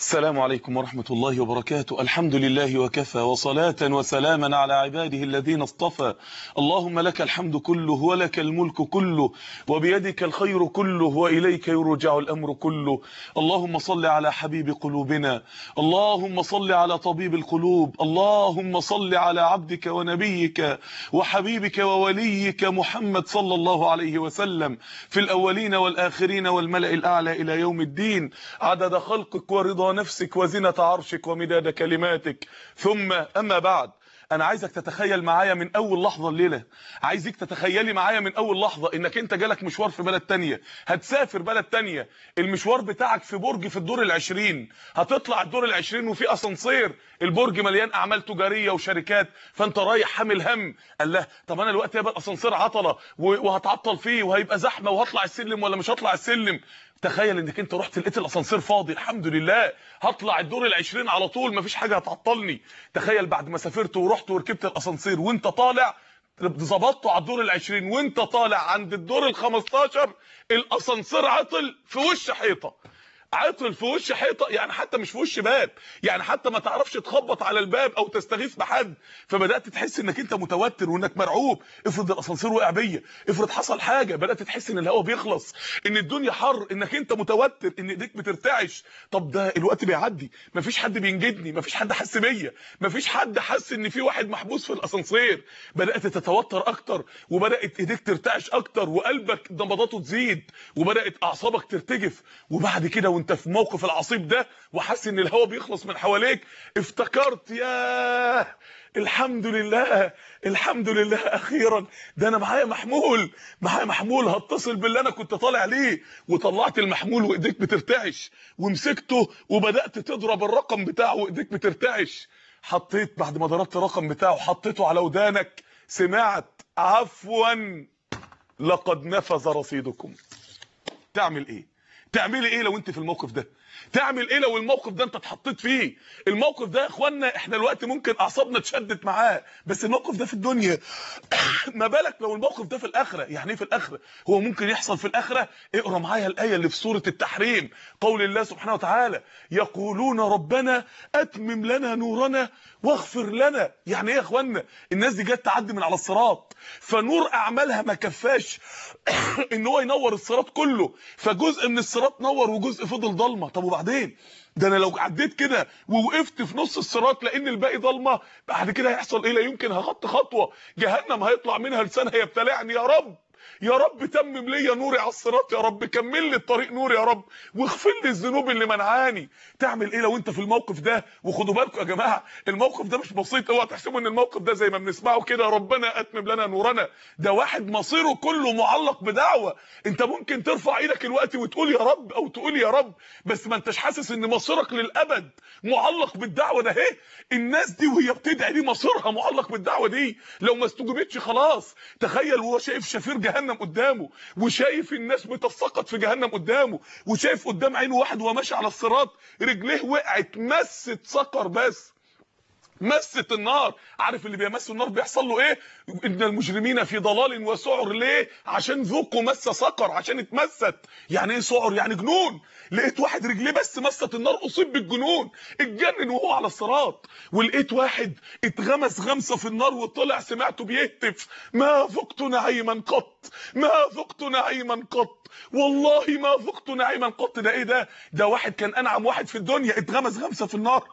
السلام عليكم ورحمة الله وبركاته الحمد لله وكفى وصلاة وسلاما على عباده الذين اصطفى اللهم لك الحمد كله ولك الملك كله وبيدك الخير كله وإليك يرجع الأمر كله اللهم صل على حبيب قلوبنا اللهم صل على طبيب القلوب اللهم صل على عبدك ونبيك وحبيبك ووليك محمد صلى الله عليه وسلم في الأولين والآخرين والملأ الأعلى إلى يوم الدين عدد خلقك ورضا نفسك وزنة عرشك ومداد كلماتك ثم أما بعد انا عايزك تتخيل معايا من اول لحظه الليله عايزك تتخيلي معايا من اول لحظه انك انت جالك مشوار في بلد تانية هتسافر بلد تانية المشوار بتاعك في برج في الدور العشرين هتطلع الدور العشرين وفي اسانسير البرج مليان اعمال تجاريه وشركات فانت رايح حامل هم قال له طب انا الوقت يبقى الاسانسير عطله وهتعطل فيه وهيبقى زحمه وهطلع السلم ولا مش هطلع السلم تخيل انك انت رحت لقيت الاسانسير فاضي الحمد لله هطلع الدور ال20 على طول مفيش حاجه هتعطلني تخيل بعد ما سافرت ورحت وركبت الاسانسير وانت طالع ظبطته على الدور ال20 وانت طالع عند الدور ال15 الاسانسير عطل في وش حيطه عطل في وش حيطه يعني حتى مش في وش باب يعني حتى ما تعرفش تخبط على الباب او تستغيث بحد فبدات تحس انك انت متوتر وانك مرعوب افرض الاسانسير وقع بيا افرض حصل حاجه بدات تحس ان الهواء بيخلص ان الدنيا حر انك انت متوتر ان ايديك بترتعش طب ده الوقت بيعدي مفيش حد بينجدني مفيش حد حس بيا مفيش حد حس ان في واحد محبوس في الاسانسير بدات تتوتر اكتر وبدات ايديك ترتعش اكتر وقلبك نبضاته تزيد وبدات اعصابك ترتجف وبعد كده وانت في موقف العصيب ده وحاسس ان الهواء بيخلص من حواليك افتكرت ياه الحمد لله الحمد لله اخيرا ده انا معايا محمول معايا محمول هتصل باللي انا كنت طالع ليه وطلعت المحمول وايديك بترتعش ومسكته وبدات تضرب الرقم بتاعه وايديك بترتعش حطيت بعد ما ضربت الرقم بتاعه حطيته على ودانك سمعت عفوا لقد نفذ رصيدكم تعمل ايه تعملي ايه لو انت في الموقف ده تعمل ايه لو الموقف ده انت اتحطيت فيه الموقف ده يا اخوانا احنا الوقت ممكن اعصابنا تشدت معاه بس الموقف ده في الدنيا ما بالك لو الموقف ده في الاخره يعني ايه في الاخره هو ممكن يحصل في الاخره اقرا معايا الايه اللي في سوره التحريم قول الله سبحانه وتعالى يقولون ربنا اتمم لنا نورنا واغفر لنا يعني ايه يا اخوانا الناس دي جت تعدي من على الصراط فنور اعمالها ما كفاش ان هو ينور الصراط كله فجزء من الصراط نور وجزء فضل ضلمه طب وبعدين ده انا لو عديت كده ووقفت في نص الصراط لان الباقي ضلمه بعد كده هيحصل ايه لا يمكن هخط خطوه جهنم هيطلع منها لسان هيبتلعني يا رب يا رب تمم لي نوري على الصراط يا رب كمل لي الطريق نور يا رب واغفر لي الذنوب اللي منعاني تعمل ايه لو انت في الموقف ده وخدوا بالكم يا جماعه الموقف ده مش بسيط اوعى تحسبوا ان الموقف ده زي ما بنسمعه كده ربنا اتمم لنا نورنا ده واحد مصيره كله معلق بدعوه انت ممكن ترفع ايدك الوقت وتقول يا رب او تقول يا رب بس ما انتش حاسس ان مصيرك للابد معلق بالدعوه ده اهي الناس دي وهي بتدعي دي مصيرها معلق بالدعوه دي لو ما استجابتش خلاص تخيل وهو شايف شفير جهنم قدامه وشايف الناس بتسقط في جهنم قدامه وشايف قدام عينه واحد وهو ماشي على الصراط رجليه وقعت مست سقر بس مست النار عارف اللي بيمس النار بيحصل له ايه ان المجرمين في ضلال وسعر ليه عشان ذوقوا مس سقر عشان اتمست يعني ايه سعر يعني جنون لقيت واحد رجليه بس مست النار اصيب بالجنون اتجنن وهو على الصراط ولقيت واحد اتغمس غمسه في النار وطلع سمعته بيهتف ما ذقت نعيما قط ما ذقت نعيما قط والله ما ذقت نعيما قط ده ايه ده ده واحد كان انعم واحد في الدنيا اتغمس غمسه في النار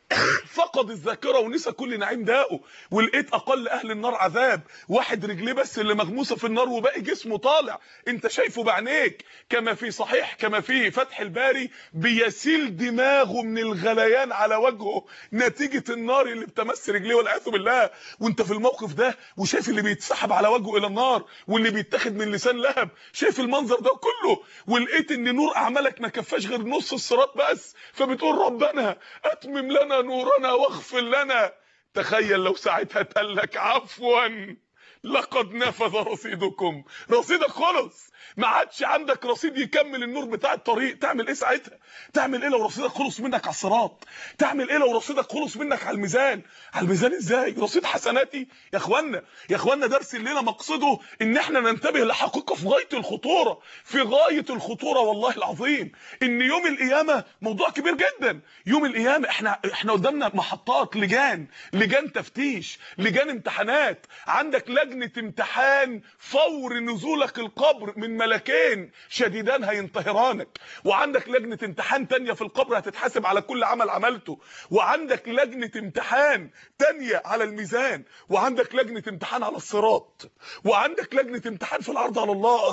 فقد الذاكره ونسى كل نعيم داقه ولقيت اقل اهل النار عذاب واحد رجليه بس اللي مغموسه في النار وباقي جسمه طالع انت شايفه بعينيك كما في صحيح كما في فتح الباري بيسيل دماغه من الغليان على وجهه نتيجه النار اللي بتمس رجليه والعياذ بالله وانت في الموقف ده وشايف اللي بيتسحب على وجهه الى النار واللي بيتاخد من لسان لهب شايف المنظر ده كله ولقيت ان نور اعمالك ما كفاش غير نص الصراط بس فبتقول ربنا اتمم لنا نورنا واغفر لنا تخيل لو ساعتها اتقال لك عفوا لقد نفذ رصيدكم رصيدك خلص ما عادش عندك رصيد يكمل النور بتاع الطريق تعمل ايه ساعتها تعمل ايه لو رصيدك خلص منك على الصراط تعمل ايه لو رصيدك خلص منك على الميزان على الميزان ازاي رصيد حسناتي يا اخوانا يا اخوانا درس الليله مقصده ان احنا ننتبه لحقيقه في غايه الخطوره في غايه الخطوره والله العظيم ان يوم القيامه موضوع كبير جدا يوم القيامه احنا احنا قدامنا محطات لجان لجان تفتيش لجان امتحانات عندك لجنه امتحان فور نزولك القبر من ملكين شديدان هينتهرانك وعندك لجنه امتحان تانية في القبر هتتحاسب على كل عمل عملته وعندك لجنه امتحان تانية على الميزان وعندك لجنه امتحان على الصراط وعندك لجنه امتحان في العرض على الله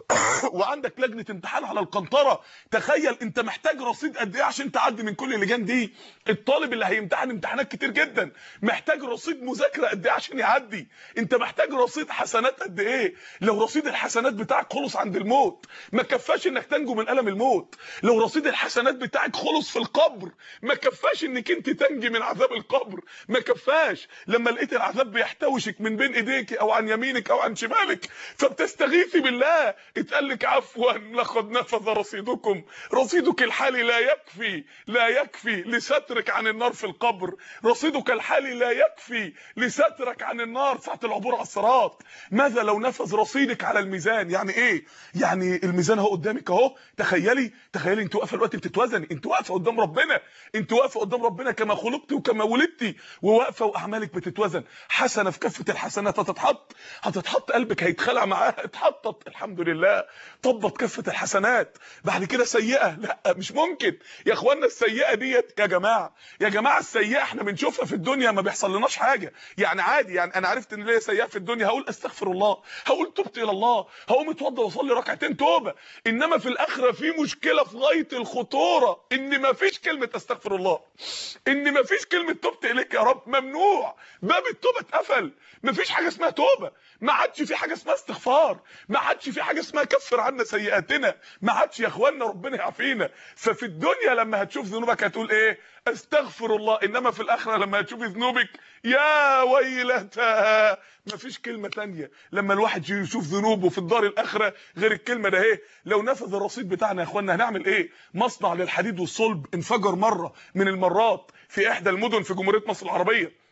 وعندك لجنه امتحان على القنطره تخيل انت محتاج رصيد قد ايه عشان تعدي من كل اللجان دي الطالب اللي هيمتحن امتحانات كتير جدا محتاج رصيد مذاكره قد ايه عشان يعدي انت محتاج رصيد حسنات قد ايه لو رصيد الحسنات بتاعك خلص عند الموت ما كفاش انك تنجو من الم الموت لو رصيد الحسنات بتاعك خلص في القبر ما كفاش انك انت تنجي من عذاب القبر ما كفاش لما لقيت العذاب بيحتوشك من بين ايديك او عن يمينك او عن شمالك فبتستغيثي بالله اتقال لك عفوا لقد نفذ رصيدكم رصيدك الحالي لا يكفي لا يكفي لسترك عن النار في القبر رصيدك الحالي لا يكفي لسترك عن النار ساعه العبور على الصراط ماذا لو نفذ رصيدك على الميزان يعني ايه يعني الميزان اهو قدامك اهو تخيلي تخيلي انت واقفه دلوقتي بتتوزني انت واقفه قدام ربنا انت واقفه قدام ربنا كما خلقتي وكما ولدتي وواقفه واعمالك بتتوزن حسنه في كفه الحسنات هتتحط هتتحط قلبك هيتخلع معاها اتحطت الحمد لله طبت كفه الحسنات بعد كده سيئه لا مش ممكن يا اخوانا السيئه ديت يا جماعه يا جماعه السيئه احنا بنشوفها في الدنيا ما بيحصل لناش حاجه يعني عادي يعني انا عرفت ان ليا سيئه في الدنيا هقول استغفر الله هقول تبت الى الله هقوم اتوضى واصلي ركعتين توبه انما في الاخره في مشكله في غايه الخطوره ان ما فيش كلمه استغفر الله ان ما فيش كلمه تبت اليك يا رب ممنوع باب التوبه اتقفل ما فيش حاجه اسمها توبه ما عادش في حاجه اسمها استغفار ما عادش في حاجه اسمها كفر عنا سيئاتنا ما عادش يا اخوانا ربنا يعافينا ففي الدنيا لما هتشوف ذنوبك هتقول ايه استغفر الله انما في الاخره لما هتشوف ذنوبك يا ويلتى مفيش كلمه تانية لما الواحد يشوف ذنوبه في الدار الاخره غير الكلمه ده ايه لو نفذ الرصيد بتاعنا يا اخوانا هنعمل ايه مصنع للحديد والصلب انفجر مره من المرات في احدى المدن في جمهوريه مصر العربيه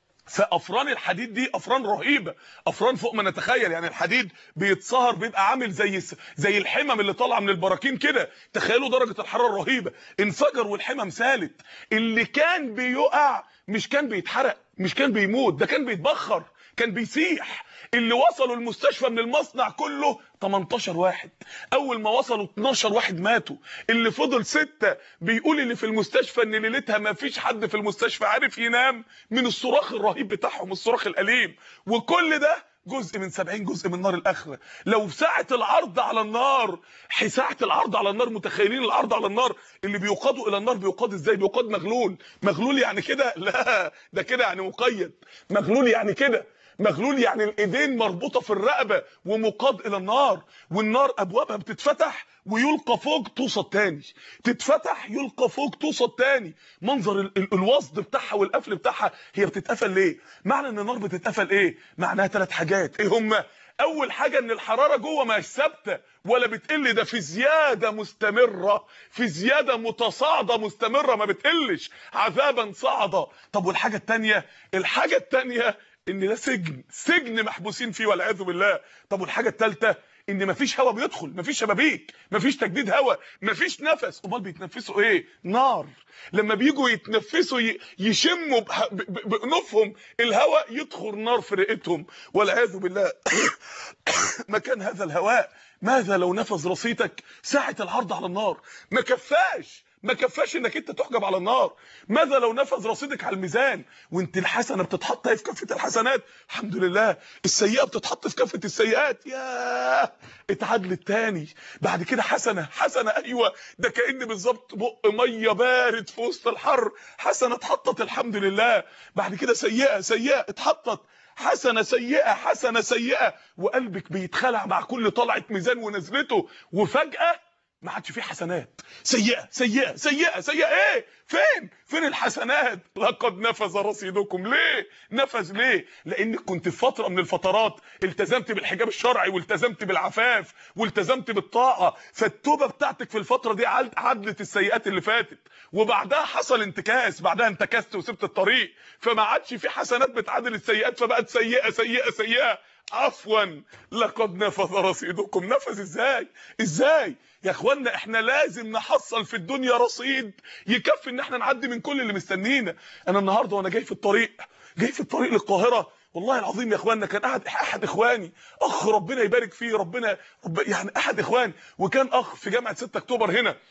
فافران الحديد دي افران رهيبه افران فوق ما نتخيل يعني الحديد بيتصهر بيبقى عامل زي زي الحمم اللي طالعه من البراكين كده تخيلوا درجه الحراره الرهيبه انفجر والحمم سالت اللي كان بيقع مش كان بيتحرق مش كان بيموت ده كان بيتبخر كان بيسيح اللي وصلوا المستشفى من المصنع كله 18 واحد اول ما وصلوا 12 واحد ماتوا اللي فضل ستة بيقول اللي في المستشفى ان ليلتها ما فيش حد في المستشفى عارف ينام من الصراخ الرهيب بتاعهم الصراخ الاليم وكل ده جزء من 70 جزء من نار الاخره لو ساعه العرض على النار ساعه العرض على النار متخيلين العرض على النار اللي بيقادوا الى النار بيقاد ازاي بيقاد مغلول مغلول يعني كده لا ده كده يعني مقيد مغلول يعني كده مغلول يعني الايدين مربوطه في الرقبه ومقاد الى النار والنار ابوابها بتتفتح ويلقى فوق توصل تاني تتفتح يلقى فوق توصل تاني منظر ال ال الوصد بتاعها والقفل بتاعها هي بتتقفل ليه معنى ان النار بتتقفل ايه معناها ثلاث حاجات ايه هما اول حاجه ان الحراره جوه مش ثابته ولا بتقل ده في زياده مستمره في زياده متصاعده مستمره ما بتقلش عذابا صعدا طب والحاجه الثانيه الحاجه الثانيه ان ده سجن سجن محبوسين فيه والعياذ بالله طب والحاجه الثالثه ان مفيش هواء بيدخل مفيش شبابيك مفيش تجديد هواء مفيش نفس امال بيتنفسوا ايه نار لما بيجوا يتنفسوا يشموا بانوفهم الهواء يدخل نار في رئتهم والعياذ بالله مكان هذا الهواء ماذا لو نفذ رصيدك ساعه العرض على النار ما كفاش ما كفاش انك انت تحجب على النار ماذا لو نفذ رصيدك على الميزان وانت الحسنه بتتحط في كفه الحسنات الحمد لله السيئه بتتحط في كفه السيئات يا اتعدل التاني بعد كده حسنه حسنه ايوه ده كان بالظبط بق ميه بارد في وسط الحر حسنه اتحطت الحمد لله بعد كده سيئه سيئه اتحطت حسنه سيئه حسنه سيئه وقلبك بيتخلع مع كل طلعه ميزان ونزلته وفجاه ما عادش فيه حسنات سيئه سيئه سيئه سيئه ايه فين فين الحسنات لقد نفذ رصيدكم ليه نفذ ليه لانك كنت في فتره من الفترات التزمت بالحجاب الشرعي والتزمت بالعفاف والتزمت بالطاعه فالتوبه بتاعتك في الفتره دي عدلت السيئات اللي فاتت وبعدها حصل انتكاس بعدها انتكست وسبت الطريق فما عادش في حسنات بتعادل السيئات فبقت سيئه سيئه سيئه عفوا لقد نفذ رصيدكم نفذ ازاي ازاي يا اخوانا احنا لازم نحصل في الدنيا رصيد يكفي ان احنا نعدي من كل اللي مستنينا انا النهارده وانا جاي في الطريق جاي في الطريق للقاهره والله العظيم يا اخوانا كان احد احد اخواني اخ ربنا يبارك فيه ربنا رب يعني احد اخواني وكان اخ في جامعه 6 اكتوبر هنا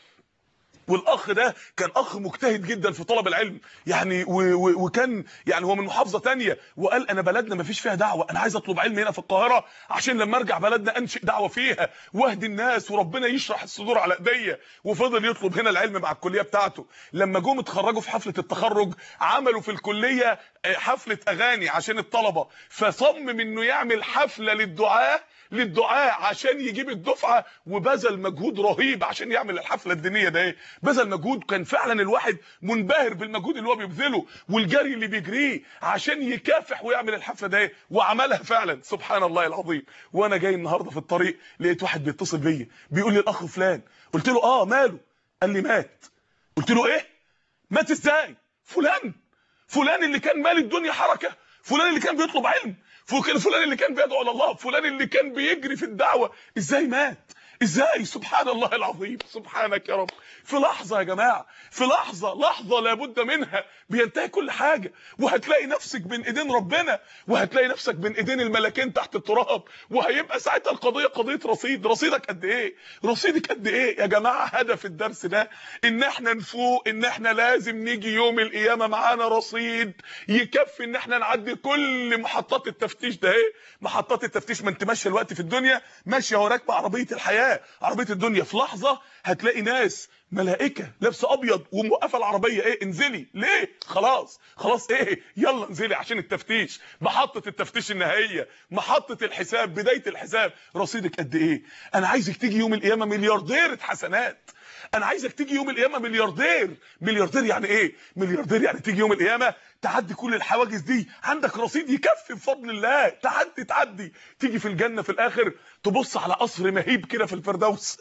والاخ ده كان اخ مجتهد جدا في طلب العلم يعني و و وكان يعني هو من محافظه تانية وقال انا بلدنا ما فيش فيها دعوه انا عايز اطلب علم هنا في القاهره عشان لما ارجع بلدنا انشئ دعوه فيها واهدي الناس وربنا يشرح الصدور على ايديا وفضل يطلب هنا العلم مع الكليه بتاعته لما جم اتخرجوا في حفله التخرج عملوا في الكليه حفله اغاني عشان الطلبه فصمم انه يعمل حفله للدعاه للدعاء عشان يجيب الدفعه وبذل مجهود رهيب عشان يعمل الحفله الدينيه ده ايه بذل مجهود كان فعلا الواحد منبهر بالمجهود اللي هو بيبذله والجري اللي بيجريه عشان يكافح ويعمل الحفله ده ايه وعملها فعلا سبحان الله العظيم وانا جاي النهارده في الطريق لقيت واحد بيتصل بيا بيقول لي الاخ فلان قلت له اه ماله قال لي مات قلت له ايه مات ازاي فلان فلان اللي كان مال الدنيا حركه فلان اللي كان بيطلب علم فلان اللي كان بيدعو الى الله فلان اللي كان بيجري في الدعوه ازاي مات ازاي سبحان الله العظيم سبحانك يا رب في لحظه يا جماعه في لحظه لحظه لابد منها بينتهي كل حاجه وهتلاقي نفسك بين ايدين ربنا وهتلاقي نفسك بين ايدين الملكين تحت التراب وهيبقى ساعتها القضيه قضيه رصيد رصيدك قد ايه رصيدك قد ايه يا جماعه هدف الدرس ده ان احنا نفوق ان احنا لازم نيجي يوم القيامه معانا رصيد يكفي ان احنا نعدي كل محطات التفتيش ده ايه محطات التفتيش ما انت ماشيه الوقت في الدنيا ماشيه وراك بعربيه الحياه عربيه الدنيا في لحظه هتلاقي ناس ملائكه لابسه ابيض وموقفه العربيه ايه انزلي ليه خلاص خلاص ايه يلا انزلي عشان التفتيش محطه التفتيش النهائيه محطه الحساب بدايه الحساب رصيدك قد ايه انا عايزك تيجي يوم القيامه مليارديره حسنات انا عايزك تيجي يوم القيامه ملياردير ملياردير يعني ايه ملياردير يعني تيجي يوم القيامه تعدي كل الحواجز دي عندك رصيد يكفي بفضل الله تعدي تعدي تيجي في الجنه في الاخر تبص على قصر مهيب كده في الفردوس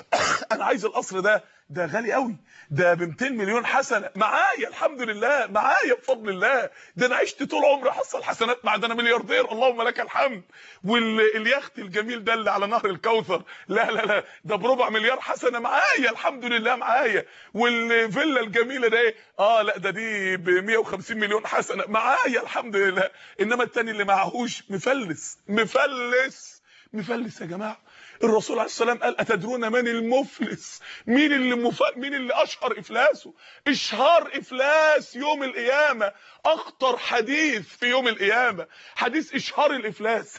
انا عايز القصر ده ده غالي قوي ده ب 200 مليون حسنه معايا الحمد لله معايا بفضل الله ده انا عشت طول عمري احصل حسنات مع ده انا ملياردير اللهم لك الحمد واليخت الجميل ده اللي على نهر الكوثر لا لا لا ده بربع مليار حسنه معايا الحمد لله معايا والفيلا الجميله ده ايه اه لا ده دي ب 150 مليون حسنه معايا الحمد لله انما التاني اللي معهوش مفلس مفلس مفلس يا جماعه الرسول عليه السلام قال اتدرون من المفلس مين اللي مف... مين اللي اشهر افلاسه اشهار افلاس يوم القيامه اخطر حديث في يوم القيامه حديث اشهار الافلاس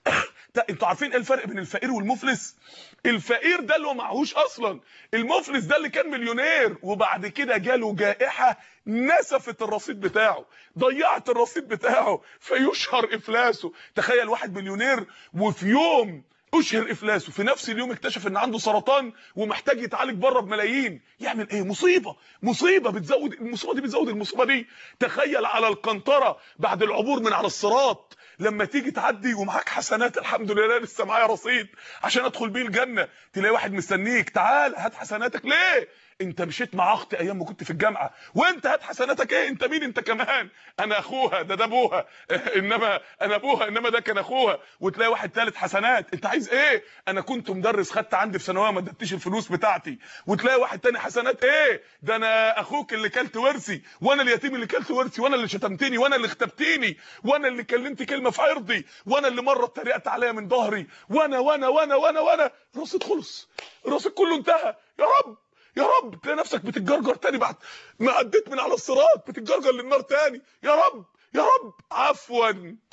انتوا عارفين ايه الفرق بين الفقير والمفلس الفقير ده اللي هو معهوش اصلا المفلس ده اللي كان مليونير وبعد كده جاله جائحه نسفت الرصيد بتاعه ضيعت الرصيد بتاعه فيشهر افلاسه تخيل واحد مليونير وفي يوم اشهر افلاسه في نفس اليوم اكتشف ان عنده سرطان ومحتاج يتعالج بره بملايين يعمل ايه مصيبه مصيبه بتزود المصيبه دي بتزود المصيبه دي تخيل على القنطره بعد العبور من على الصراط لما تيجي تعدي ومعاك حسنات الحمد لله لسه معايا رصيد عشان ادخل بيه الجنه تلاقي واحد مستنيك تعال هات حسناتك ليه انت مشيت مع اختي ايام ما كنت في الجامعه وانت هات حسناتك ايه انت مين انت كمان انا اخوها ده ده ابوها انما انا ابوها انما ده كان اخوها وتلاقي واحد ثالث حسنات انت عايز ايه انا كنت مدرس خدت عندي في ثانويه ما ادتيش الفلوس بتاعتي وتلاقي واحد تاني حسنات ايه ده انا اخوك اللي كلت ورثي وانا اليتيم اللي كلت ورثي وانا اللي شتمتني وانا اللي اختبتيني وانا اللي كلمت كلمه في عرضي وانا اللي مره اتريقت عليا من ظهري وانا وانا وانا وانا وانا رصيد خلص الرصيد كله انتهى يا رب يا رب تلاقي نفسك بتتجرجر تاني بعد ما عديت من على الصراط بتتجرجر للنار تاني يا رب يا رب عفوا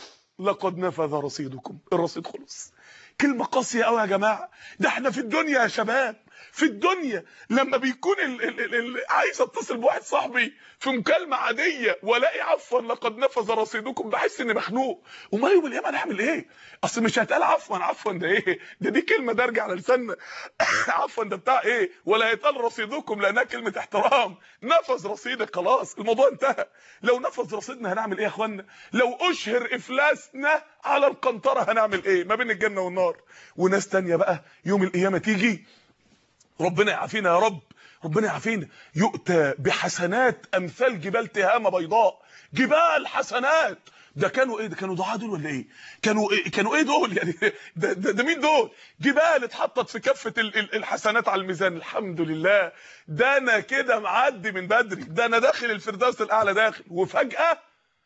لقد نفذ رصيدكم الرصيد خلص كلمه قاسيه قوي يا جماعه ده احنا في الدنيا يا شباب في الدنيا لما بيكون ال ال ال ال عايز اتصل بواحد صاحبي في مكالمه عاديه والاقي عفوا لقد نفذ رصيدكم بحس اني مخنوق امال يوم القيامه انا هعمل ايه اصل مش هتقال عفوا عفوا ده ايه ده دي كلمه درجه على لساننا عفوا ده بتاع ايه ولا هيتقال رصيدكم لانها كلمه احترام نفذ رصيدك خلاص الموضوع انتهى لو نفذ رصيدنا هنعمل ايه يا اخوانا لو اشهر افلاسنا على القنطره هنعمل ايه ما بين الجنه والنار وناس تانية بقى يوم القيامه تيجي ربنا يعافينا يا رب ربنا يعافينا يؤتى بحسنات امثال جبال تهامه بيضاء جبال حسنات ده كانوا ايه ده كانوا دعاء دول ولا ايه كانوا ايه كانوا ايه دول يعني ده, ده, ده مين دول جبال اتحطت في كفه ال- ال- الحسنات على الميزان الحمد لله ده انا كده معدي من بدري ده انا داخل الفردوس الاعلى داخل وفجاه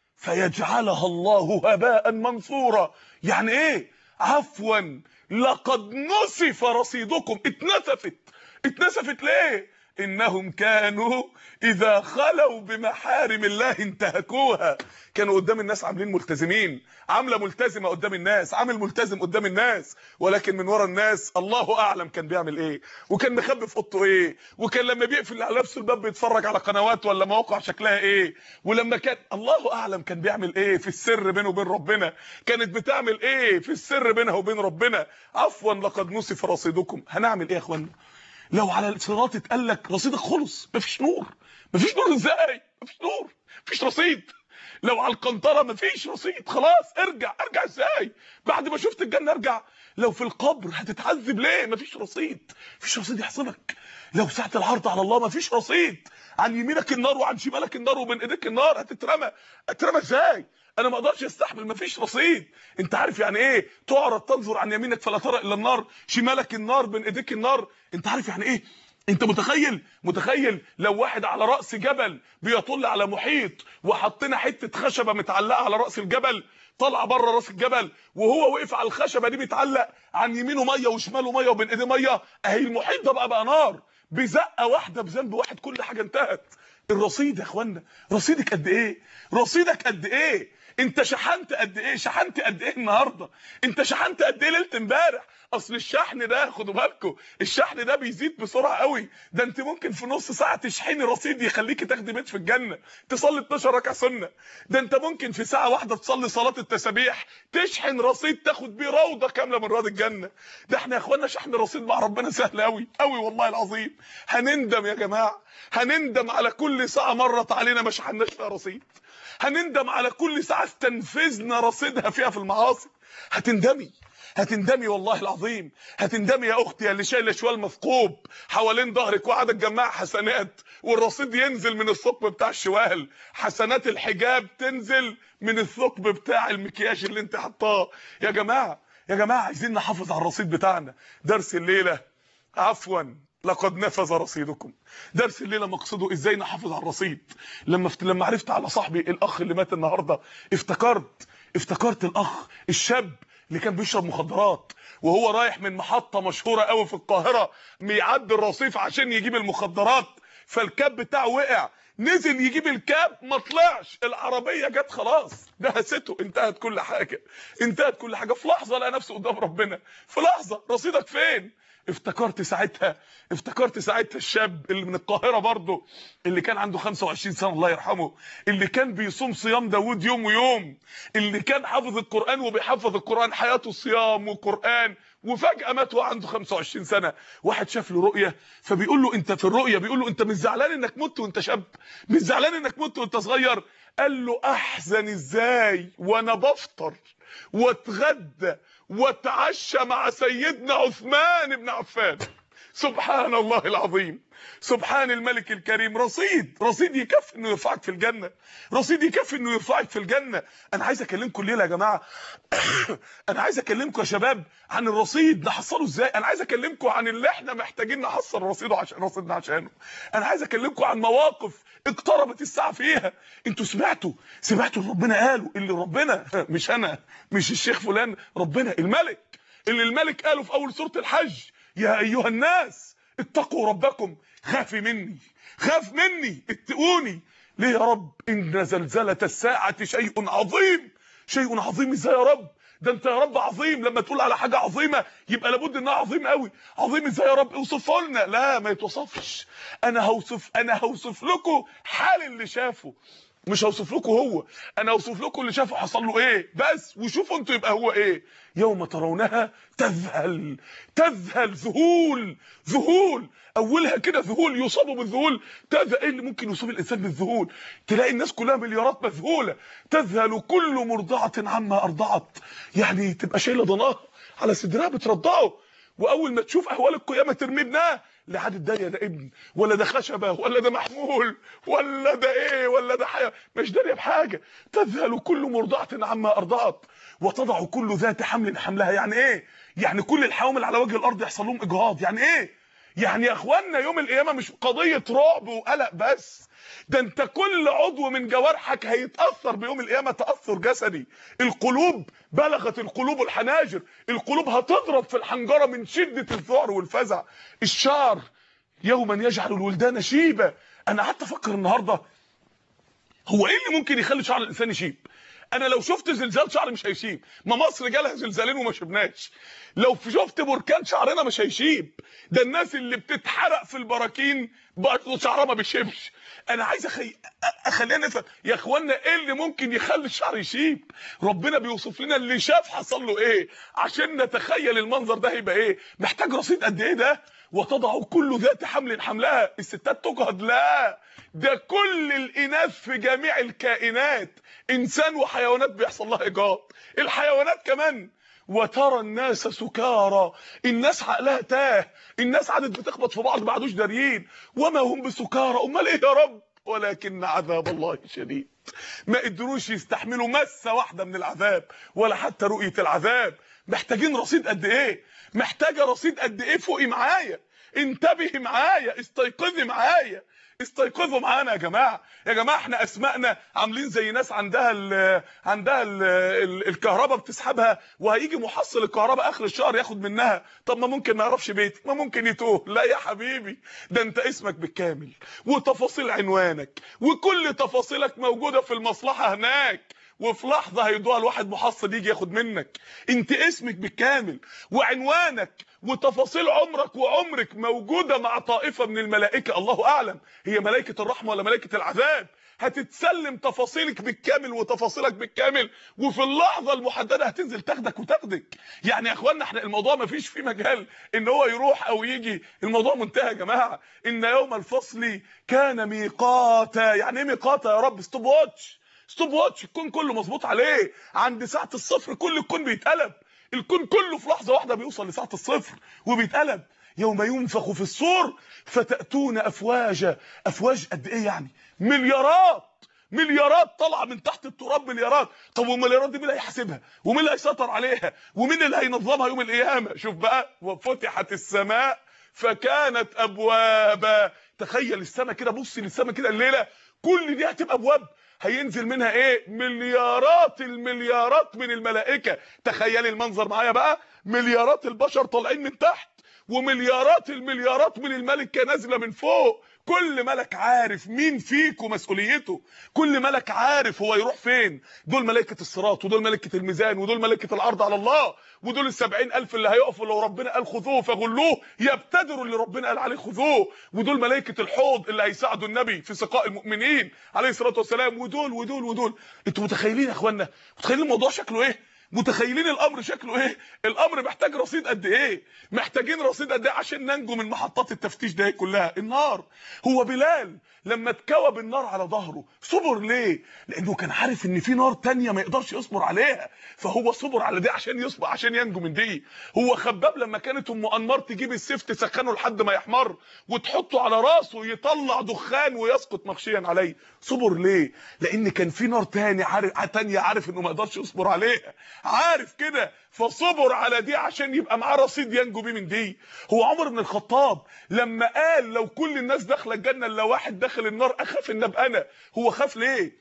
فيجعلها الله هباء منثورا يعني ايه عفوا لقد نسف رصيدكم اتنسفت اتنسفت ليه انهم كانوا اذا خلوا بمحارم الله انتهكوها كانوا قدام الناس عاملين ملتزمين عامله ملتزمه قدام الناس عامل ملتزم قدام الناس ولكن من ورا الناس الله اعلم كان بيعمل ايه وكان مخبي في اوضته ايه وكان لما بيقفل على نفسه الباب بيتفرج على قنوات ولا مواقع شكلها ايه ولما كان الله اعلم كان بيعمل ايه في السر بينه وبين ربنا كانت بتعمل ايه في السر بينها وبين ربنا عفوا لقد نسف رصيدكم هنعمل ايه يا اخوانا لو على الصراط اتقال لك رصيدك خلص مفيش نور مفيش نور ازاي مفيش نور مفيش رصيد لو على القنطره مفيش رصيد خلاص ارجع ارجع ازاي بعد ما شفت الجنه ارجع لو في القبر هتتعذب ليه مفيش رصيد مفيش رصيد يحصلك لو ساعه العرض على الله مفيش رصيد عن يمينك النار وعن شمالك النار وبين ايديك النار هتترمى هتترمى ازاي انا ما اقدرش استحمل مفيش رصيد انت عارف يعني ايه تعرض تنظر عن يمينك فلا ترى الا النار شمالك النار بين ايديك النار انت عارف يعني ايه انت متخيل متخيل لو واحد على راس جبل بيطل على محيط وحطينا حته خشبه متعلقه على راس الجبل طالعه بره راس الجبل وهو وقف على الخشبه دي بيتعلق عن يمينه ميه وشماله ميه وبين ايديه ميه اهي المحيط ده بقى بقى نار بزقه واحده بذنب واحد كل حاجه انتهت الرصيد يا اخوانا رصيدك قد ايه رصيدك قد ايه انت شحنت قد ايه شحنت قد ايه النهارده انت شحنت قد ايه ليله امبارح اصل الشحن ده خدوا بالكم الشحن ده بيزيد بسرعه قوي ده انت ممكن في نص ساعه تشحني رصيد يخليكي تاخدي بيت في الجنه تصلي 12 ركعه سنه ده انت ممكن في ساعه واحده تصلي صلاه التسابيح تشحن رصيد تاخد بيه روضه كامله من رياض الجنه ده احنا يا اخوانا شحن رصيد مع ربنا سهل قوي قوي والله العظيم هنندم يا جماعه هنندم على كل ساعه مرت علينا ما شحناش فيها رصيد هنندم على كل ساعه استنفذنا رصيدها فيها في المعاصي هتندمي هتندمي والله العظيم هتندمي يا اختي يا اللي شايله شوال مثقوب حوالين ظهرك وقاعده تجمع حسنات والرصيد ينزل من الثقب بتاع الشوال حسنات الحجاب تنزل من الثقب بتاع المكياج اللي انت حطاه يا جماعه يا جماعه عايزين نحافظ على الرصيد بتاعنا درس الليله عفوا لقد نفذ رصيدكم درس الليله مقصده ازاي نحافظ على الرصيد لما فت... لما عرفت على صاحبي الاخ اللي مات النهارده افتكرت افتكرت الاخ الشاب اللي كان بيشرب مخدرات وهو رايح من محطه مشهوره قوي في القاهره بيعدي الرصيف عشان يجيب المخدرات فالكاب بتاعه وقع نزل يجيب الكاب ما طلعش العربيه جت خلاص دهسته انتهت كل حاجه انتهت كل حاجه في لحظه لقى نفسه قدام ربنا في لحظه رصيدك فين افتكرت ساعتها افتكرت ساعتها الشاب اللي من القاهرة برضه اللي كان عنده 25 سنة الله يرحمه اللي كان بيصوم صيام داوود يوم ويوم اللي كان حافظ القرآن وبيحفظ القرآن حياته صيام وقرآن وفجأة مات وعنده 25 سنة واحد شاف له رؤية فبيقول له انت في الرؤية بيقول له انت مش زعلان انك مت وانت شاب مش زعلان انك مت وانت صغير قال له احزن ازاي وانا بفطر واتغدى واتعشى مع سيدنا عثمان بن عفان سبحان الله العظيم سبحان الملك الكريم رصيد رصيد يكفي انه يرفعك في الجنه رصيد يكفي انه يرفعك في الجنه انا عايز اكلمكم الليله يا جماعه انا عايز اكلمكم يا شباب عن الرصيد نحصله ازاي انا عايز اكلمكم عن اللي احنا محتاجين نحصل رصيده عشان رصيدنا عشانه انا عايز اكلمكم عن مواقف اقتربت الساعه فيها انتوا سمعتوا سمعتوا اللي ربنا قاله اللي ربنا مش انا مش الشيخ فلان ربنا الملك اللي الملك قاله في اول سوره الحج يا ايها الناس اتقوا ربكم خافي مني خاف مني اتقوني ليه يا رب ان زلزله الساعه شيء عظيم شيء عظيم ازاي يا رب ده انت يا رب عظيم لما تقول على حاجه عظيمه يبقى لابد انها عظيم قوي عظيم ازاي يا رب اوصفه لنا لا ما يتوصفش انا هوصف انا هوصف لكم حال اللي شافه مش هوصف لكم هو انا هوصف لكم اللي شافه حصل له ايه بس وشوفوا انتوا يبقى هو ايه يوم ترونها تذهل تذهل ذهول ذهول اولها كده ذهول يصابوا بالذهول تذهل ايه اللي ممكن يصيب الانسان بالذهول تلاقي الناس كلها مليارات مذهوله تذهل كل مرضعه عما ارضعت يعني تبقى شايله ضناها على صدرها بترضعه واول ما تشوف اهوال القيامه ترمي ابنها لحد ده ده ابن ولا ده خشبه ولا ده محمول ولا ده ايه ولا ده حياه مش داريه بحاجه تذهل كل مرضعه عما ارضعت وتضع كل ذات حمل حملها يعني ايه يعني كل الحوامل على وجه الارض يحصل لهم اجهاض يعني ايه يعني يا اخوانا يوم القيامه مش قضيه رعب وقلق بس ده انت كل عضو من جوارحك هيتاثر بيوم القيامه تاثر جسدي القلوب بلغت القلوب الحناجر القلوب هتضرب في الحنجره من شده الذعر والفزع الشعر يوما يجعل الولدان شيبه انا قعدت افكر النهارده هو ايه اللي ممكن يخلي شعر الانسان يشيب انا لو شفت زلزال شعري مش هيشيب ما مصر جالها زلزالين وما شبناش لو شفت بركان شعرنا مش هيشيب ده الناس اللي بتتحرق في البراكين برضه شعرها ما بيشيبش انا عايز أخي... اخلينا نفهم يا اخوانا ايه اللي ممكن يخلي الشعر يشيب ربنا بيوصف لنا اللي شاف حصل له ايه عشان نتخيل المنظر ده هيبقى ايه محتاج رصيد قد ايه ده وتضع كل ذات حمل حملها الستات تجهض لا ده كل الاناث في جميع الكائنات انسان وحيوانات بيحصل لها اجهاض الحيوانات كمان وترى الناس سكارى الناس عقلها تاه الناس عادت بتخبط في بعض ما عادوش داريين وما هم بسكارى امال ايه يا رب ولكن عذاب الله شديد ما قدروش يستحملوا مسه واحده من العذاب ولا حتى رؤيه العذاب محتاجين رصيد قد ايه محتاجه رصيد قد ايه فوقي معايا انتبهي معايا استيقظي معايا استيقظوا معانا يا جماعه يا جماعه احنا اسمائنا عاملين زي ناس عندها ال عندها ال ال الكهرباء بتسحبها وهيجي محصل الكهرباء اخر الشهر ياخد منها طب ما ممكن ما يعرفش بيتك ما ممكن يتوه لا يا حبيبي ده انت اسمك بالكامل وتفاصيل عنوانك وكل تفاصيلك موجوده في المصلحه هناك وفي لحظه هيدوها لواحد محصل يجي ياخد منك انت اسمك بالكامل وعنوانك وتفاصيل عمرك وعمرك موجوده مع طائفه من الملائكه الله اعلم هي ملائكه الرحمه ولا ملائكه العذاب هتتسلم تفاصيلك بالكامل وتفاصيلك بالكامل وفي اللحظه المحدده هتنزل تاخدك وتاخدك يعني يا اخوانا احنا الموضوع ما فيش فيه مجال ان هو يروح او يجي الموضوع منتهى يا جماعه ان يوم الفصل كان ميقاتا يعني ايه ميقاتا يا رب ستوب واتش ستوب واتش الكون كله مظبوط عليه عند ساعه الصفر كل الكون بيتقلب الكون كله في لحظه واحده بيوصل لساعه الصفر وبيتقلب يوم ينفخ في الصور فتاتون افواجا افواج قد ايه يعني مليارات مليارات طالعه من تحت التراب مليارات طب والمليارات دي مين اللي هيحاسبها ومين اللي هيسيطر عليها ومين اللي هينظمها يوم القيامه شوف بقى وفتحت السماء فكانت ابوابا تخيل السماء كده بص للسماء كده الليله كل دي هتبقى ابواب هينزل منها ايه مليارات المليارات من الملائكه تخيلي المنظر معايا بقى مليارات البشر طالعين من تحت ومليارات المليارات من الملكه نازله من فوق كل ملك عارف مين فيكم مسؤوليته كل ملك عارف هو يروح فين دول ملائكه الصراط ودول ملائكه الميزان ودول ملائكه العرض على الله ودول السبعين ألف اللي هيقفوا لو ربنا قال خذوه فغلوه يبتدروا اللي ربنا قال عليه خذوه ودول ملائكه الحوض اللي هيساعدوا النبي في سقاء المؤمنين عليه الصلاه والسلام ودول ودول ودول انتوا متخيلين يا اخوانا متخيلين الموضوع شكله ايه متخيلين الامر شكله ايه الامر محتاج رصيد قد ايه محتاجين رصيد قد ايه عشان ننجو من محطات التفتيش ده كلها النار هو بلال لما اتكوى بالنار على ظهره صبر ليه لانه كان عارف ان في نار تانية ما يقدرش يصبر عليها فهو صبر على دي عشان يصبر عشان ينجو من دي هو خباب لما كانت ام انمار تجيب السيف تسخنه لحد ما يحمر وتحطه على راسه يطلع دخان ويسقط مغشيا عليه صبر ليه لان كان في نار تاني عارف تانية عارف انه ما يقدرش يصبر عليها عارف كده فصبر على دي عشان يبقى معاه رصيد ينجو بيه من دي هو عمر بن الخطاب لما قال لو كل الناس داخله الجنه الا واحد داخل النار اخاف ان ابقى انا هو خاف ليه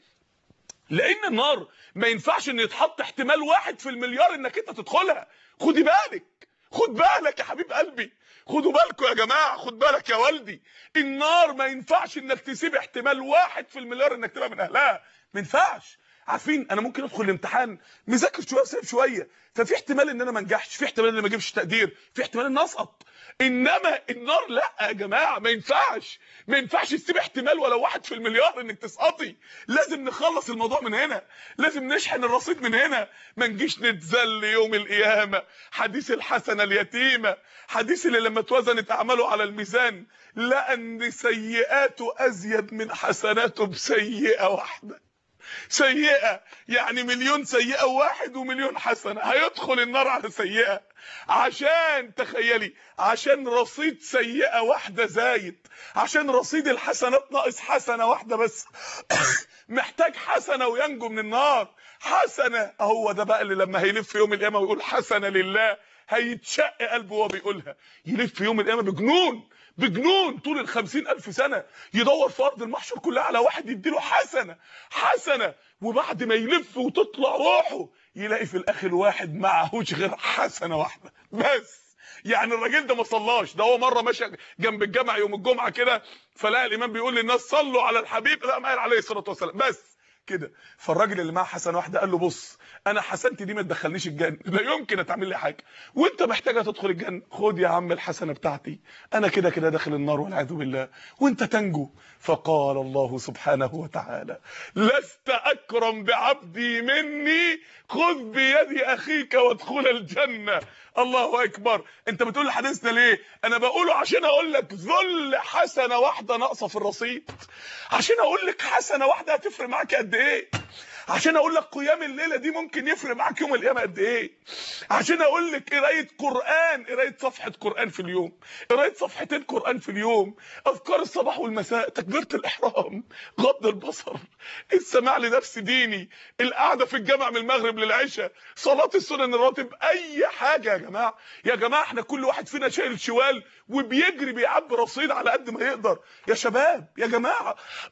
لان النار ما ينفعش ان يتحط احتمال واحد في المليار انك انت تدخلها خدي بالك خد بالك يا حبيب قلبي خدوا بالكم يا جماعه خد بالك يا والدي النار ما ينفعش انك تسيب احتمال واحد في المليار انك تبقى من اهلها ما ينفعش عارفين انا ممكن ادخل الامتحان مذاكر شويه وسايب شويه ففي احتمال ان انا ما انجحش في احتمال ان انا ما اجيبش تقدير في احتمال ان اسقط انما النار لا يا جماعه ما ينفعش ما ينفعش تسيب احتمال ولا واحد في المليار انك تسقطي لازم نخلص الموضوع من هنا لازم نشحن الرصيد من هنا ما نجيش نتذل يوم القيامه حديث الحسنه اليتيمه حديث اللي لما توزنت اعماله على الميزان لقى ان سيئاته ازيد من حسناته بسيئه واحده سيئة يعني مليون سيئة واحد ومليون حسنة هيدخل النار على سيئة عشان تخيلي عشان رصيد سيئة واحدة زايد عشان رصيد الحسنات ناقص حسنة واحدة بس محتاج حسنة وينجو من النار حسنة هو ده بقى اللي لما هيلف يوم القيامة ويقول حسنة لله هيتشق قلبه وهو بيقولها يلف يوم القيامة بجنون بجنون طول الخمسين ألف سنة يدور في أرض المحشر كلها على واحد يديله حسنة حسنة وبعد ما يلف وتطلع روحه يلاقي في الآخر واحد معهوش غير حسنة واحدة بس يعني الراجل ده ما صلاش ده هو مره ماشي جنب الجامع يوم الجمعه كده فلقى الامام بيقول للناس صلوا على الحبيب لا ما قال عليه الصلاه والسلام بس كده فالراجل اللي معاه حسنه واحده قال له بص انا حسنتي دي ما تدخلنيش الجنه لا يمكن تعمل لي حاجه وانت محتاجه تدخل الجنه خد يا عم الحسنه بتاعتي انا كده كده داخل النار والعياذ بالله وانت تنجو فقال الله سبحانه وتعالى لست اكرم بعبدي مني خذ بيد اخيك وادخل الجنه الله اكبر انت بتقول الحديث ده ليه انا بقوله عشان اقول لك ذل حسنه واحده ناقصه في الرصيد عشان اقول لك حسنه واحده هتفرق معاك قد ايه عشان اقول لك قيام الليله دي ممكن يفرق معاك يوم القيامه قد ايه عشان اقول لك قرايه قران قرايه صفحه قران في اليوم قرايه صفحتين قران في اليوم اذكار الصباح والمساء تكبيره الاحرام غض البصر السماع لدرس ديني القعده في الجامع من المغرب للعشاء صلاه السنن الراتب اي حاجه يا جماعه يا جماعه احنا كل واحد فينا شايل شوال وبيجري بيعبي رصيد على قد ما يقدر يا شباب يا جماعه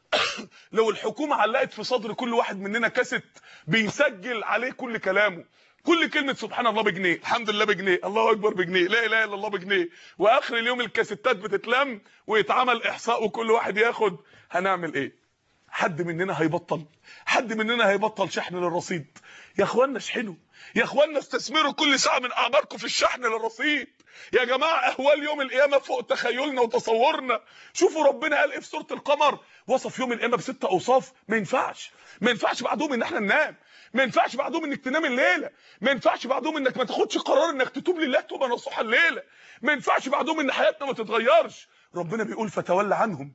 لو الحكومه علقت في صدر كل واحد مننا كاسيت بيسجل عليه كل كلامه كل كلمة سبحان الله بجنيه الحمد لله بجنيه الله أكبر بجنيه لا إله إلا الله بجنيه وآخر اليوم الكاسيتات بتتلم ويتعمل إحصاء وكل واحد ياخد هنعمل إيه حد مننا هيبطل حد مننا هيبطل شحن للرصيد يا اخوانا اشحنوا يا اخوانا استثمروا كل ساعه من اعماركم في الشحن للرصيد يا جماعه اهوال يوم القيامه فوق تخيلنا وتصورنا شوفوا ربنا قال ايه في سوره القمر وصف يوم القيامه بستة اوصاف ما ينفعش ما ينفعش بعدهم ان احنا ننام ما ينفعش بعدهم انك تنام الليله ما ينفعش بعدهم انك ما تاخدش قرار انك تتوب لله توبه نصوحه الليله ما ينفعش بعدهم ان حياتنا ما تتغيرش ربنا بيقول فتولى عنهم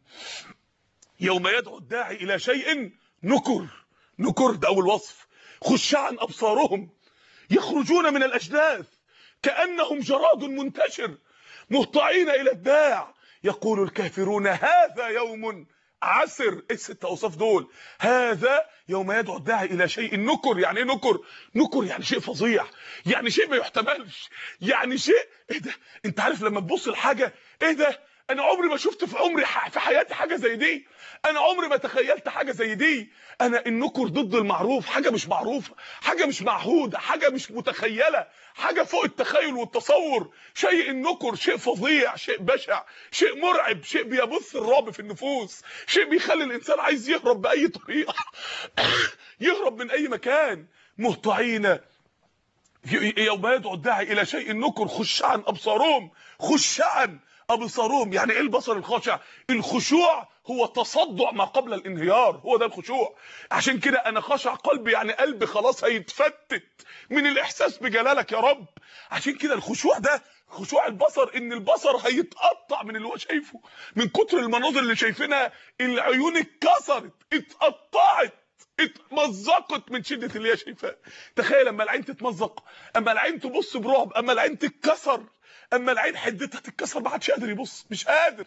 يوم يدعو الداعي الى شيء نكر نكر ده اول وصف خشعا ابصارهم يخرجون من الاجداث كانهم جراد منتشر مهطعين الى الداع يقول الكافرون هذا يوم عسر ايه الست اوصاف دول هذا يوم يدعو الداعي الى شيء نكر يعني ايه نكر نكر يعني شيء فظيع يعني شيء ما يحتملش يعني شيء ايه ده انت عارف لما تبص لحاجه ايه ده انا عمري ما شفت في عمري في حياتي حاجه زي دي انا عمري ما تخيلت حاجه زي دي انا النكر ضد المعروف حاجه مش معروفه حاجه مش معهوده حاجه مش متخيله حاجه فوق التخيل والتصور شيء النكر شيء فظيع شيء بشع شيء مرعب شيء بيبث الرعب في النفوس شيء بيخلي الانسان عايز يهرب باي طريقه يهرب من اي مكان مهطعين يوم يدعو الداعي الى شيء نكر خشعا ابصارهم خشعا ابصارهم يعني ايه البصر الخاشع الخشوع هو تصدع ما قبل الانهيار هو ده الخشوع عشان كده انا خاشع قلبي يعني قلبي خلاص هيتفتت من الاحساس بجلالك يا رب عشان كده الخشوع ده خشوع البصر ان البصر هيتقطع من اللي هو شايفه من كتر المناظر اللي شايفينها العيون اتكسرت اتقطعت اتمزقت من شده اللي هي شايفاه تخيل اما العين تتمزق اما العين تبص برعب اما العين تتكسر اما العين حدتها تتكسر ما حدش قادر يبص مش قادر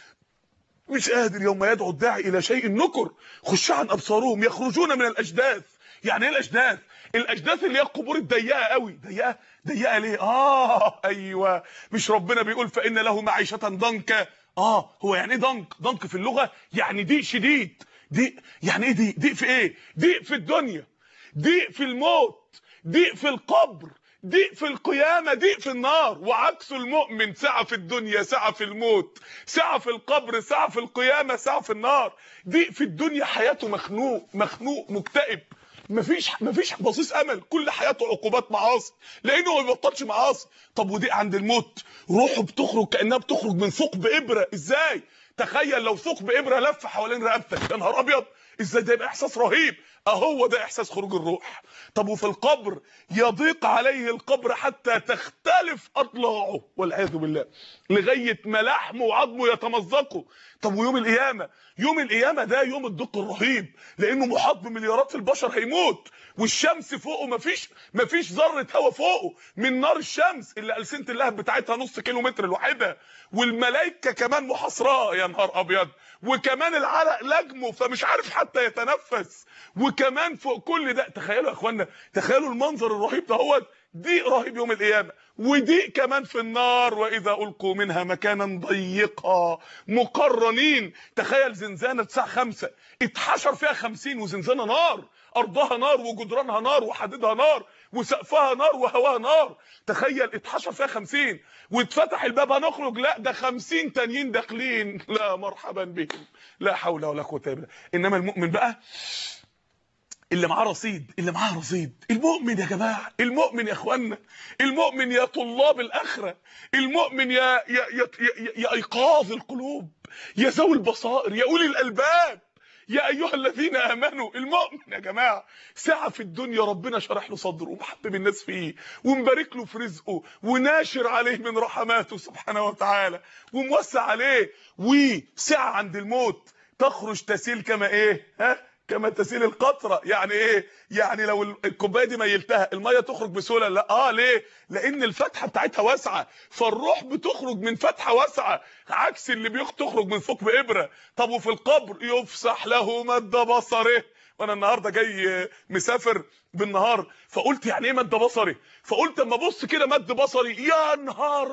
مش قادر يوم يدعو الداعي الى شيء نكر خشعا ابصارهم يخرجون من الاجداث يعني ايه الاجداث الاجداث اللي هي القبور الضيقه قوي ضيقه ضيقه ليه اه ايوه مش ربنا بيقول فان له معيشه ضنكا اه هو يعني ايه ضنك ضنك في اللغه يعني ضيق شديد ضيق يعني ايه ضيق ضيق في ايه ضيق في الدنيا ضيق في الموت ضيق في القبر ضيق في القيامة ضيق في النار وعكس المؤمن سعة في الدنيا سعة في الموت سعة في القبر سعة في القيامة سعة في النار ضيق في الدنيا حياته مخنوق مخنوق مكتئب مفيش مفيش بصيص امل كل حياته عقوبات معاصي لانه ما بيبطلش معاصي طب ودي عند الموت روحه بتخرج كانها بتخرج من ثقب ابره ازاي تخيل لو ثقب ابره لف حوالين رقبتك يا نهار ابيض ازاي ده يبقى احساس رهيب اهو ده احساس خروج الروح طب وفي القبر يضيق عليه القبر حتى تختلف اضلاعه والعياذ بالله لغايه ما لحمه وعظمه يتمزقوا طب ويوم القيامه يوم القيامه ده يوم الدق الرهيب لانه محاط بمليارات البشر هيموت والشمس فوقه مفيش مفيش ذره هواء فوقه من نار الشمس اللي ألسنة اللهب بتاعتها نص كيلو متر لوحدها والملائكه كمان محاصراه يا نهار ابيض وكمان العرق لجمه فمش عارف حتى يتنفس وكمان فوق كل ده تخيلوا يا اخوانا تخيلوا المنظر الرهيب ده هو ضيق رهيب يوم القيامه وضيق كمان في النار واذا القوا منها مكانا ضيقا مقرنين تخيل زنزانه الساعه 5 اتحشر فيها 50 وزنزانه نار ارضها نار وجدرانها نار وحديدها نار وسقفها نار وهواها نار تخيل اتحشر فيها 50 واتفتح الباب هنخرج لا ده 50 تانيين داخلين لا مرحبا بهم لا حول ولا قوه الا بالله انما المؤمن بقى اللي معاه رصيد اللي معاه رصيد المؤمن يا جماعه المؤمن يا اخوانا المؤمن يا طلاب الاخره المؤمن يا يا يا, يا, يا ايقاظ القلوب يا ذوي البصائر يا اولي الالباب يا ايها الذين امنوا المؤمن يا جماعه ساعه في الدنيا ربنا شرح له صدره ومحبب الناس فيه ومبارك له في رزقه وناشر عليه من رحماته سبحانه وتعالى وموسع عليه وساعه عند الموت تخرج تسيل كما ايه ها كما تسيل القطره يعني ايه يعني لو الكوبايه دي ميلتها الميه تخرج بسهوله لا اه ليه لان الفتحه بتاعتها واسعه فالروح بتخرج من فتحه واسعه عكس اللي بيخرج من ثقب ابره طب وفي القبر يفسح له مد بصره وانا النهارده جاي مسافر بالنهار فقلت يعني ايه مد بصري فقلت اما ابص كده مد بصري يا نهار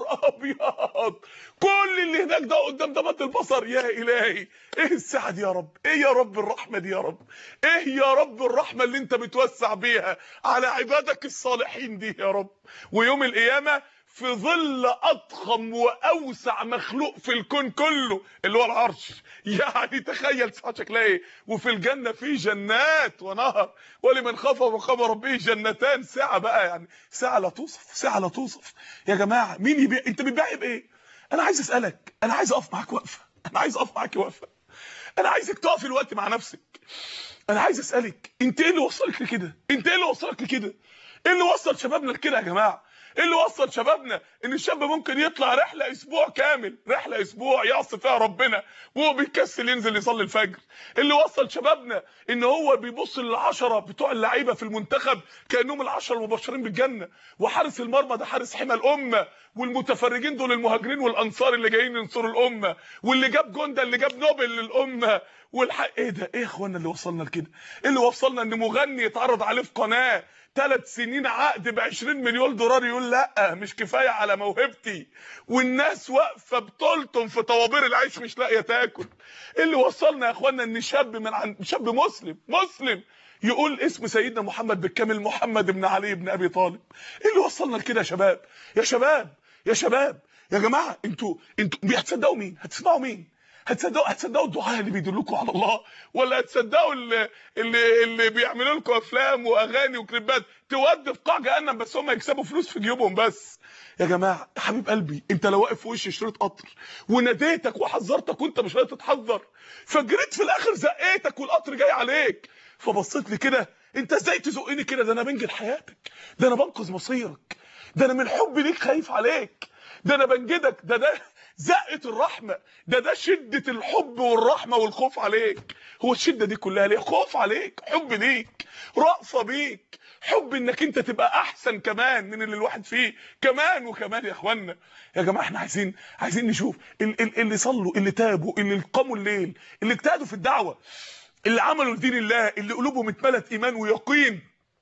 ابيض كل اللي هناك ده قدام ده مد البصر يا الهي ايه السعه دي يا رب ايه يا رب الرحمه دي يا رب ايه يا رب الرحمه اللي انت بتوسع بيها على عبادك الصالحين دي يا رب ويوم القيامه في ظل اضخم واوسع مخلوق في الكون كله اللي هو العرش يعني تخيل شكلها ايه وفي الجنه في جنات ونهر ولمن خاف مقام ربه جنتان ساعه بقى يعني ساعه لا توصف ساعه لا توصف يا جماعه مين يبيع انت بتبيع بايه انا عايز اسالك انا عايز اقف معاك وقفه انا عايز اقف معاك وقفه انا عايزك تقف الوقت مع نفسك انا عايز اسالك انت ايه اللي وصلك لكده انت ايه اللي وصلك لكده ايه اللي وصل شبابنا لكده يا جماعه ايه اللي وصل شبابنا ان الشاب ممكن يطلع رحله اسبوع كامل رحله اسبوع يعصي فيها ربنا وهو بيكسل ينزل يصلي الفجر اللي وصل شبابنا ان هو بيبص للعشره بتوع اللعيبه في المنتخب كانهم العشره المبشرين بالجنه وحارس المرمى ده حارس حمى الامه والمتفرجين دول المهاجرين والانصار اللي جايين ينصروا الامه واللي جاب جون ده اللي جاب نوبل للامه والحق ايه ده ايه يا اخوانا اللي وصلنا لكده ايه اللي وصلنا ان مغني يتعرض عليه في قناه ثلاث سنين عقد ب 20 مليون دولار يقول لا مش كفايه على موهبتي والناس واقفه بتلطم في طوابير العيش مش لاقيه تاكل ايه اللي وصلنا يا اخوانا ان شاب من عن شاب مسلم مسلم يقول اسم سيدنا محمد بالكامل محمد بن علي بن ابي طالب ايه اللي وصلنا لكده يا شباب يا شباب يا شباب يا جماعه انتوا انتوا هتصدقوا مين هتسمعوا مين هتصدقوا هتصدقوا الدعاء اللي بيدلكوا على الله ولا هتصدقوا اللي اللي, اللي بيعملوا لكم افلام واغاني وكليبات تودي في قاع جهنم بس هم يكسبوا فلوس في جيوبهم بس يا جماعه يا حبيب قلبي انت لو واقف في وش شريط قطر وناديتك وحذرتك وانت مش راضي تتحذر فجريت في الاخر زقيتك والقطر جاي عليك فبصيت لي كده انت ازاي تزقني كده ده انا بنجل حياتك ده انا بنقذ مصيرك ده انا من حبي ليك خايف عليك ده انا بنجدك ده ده زقه الرحمه ده ده شده الحب والرحمه والخوف عليك هو الشده دي كلها ليه خوف عليك حب ليك رأفه بيك حب انك انت تبقى احسن كمان من اللي الواحد فيه كمان وكمان يا اخوانا يا جماعه احنا عايزين عايزين نشوف ال- ال- اللي صلوا اللي تابوا اللي قاموا الليل اللي اجتهدوا في الدعوه اللي عملوا لدين الله اللي قلوبهم اتملت ايمان ويقين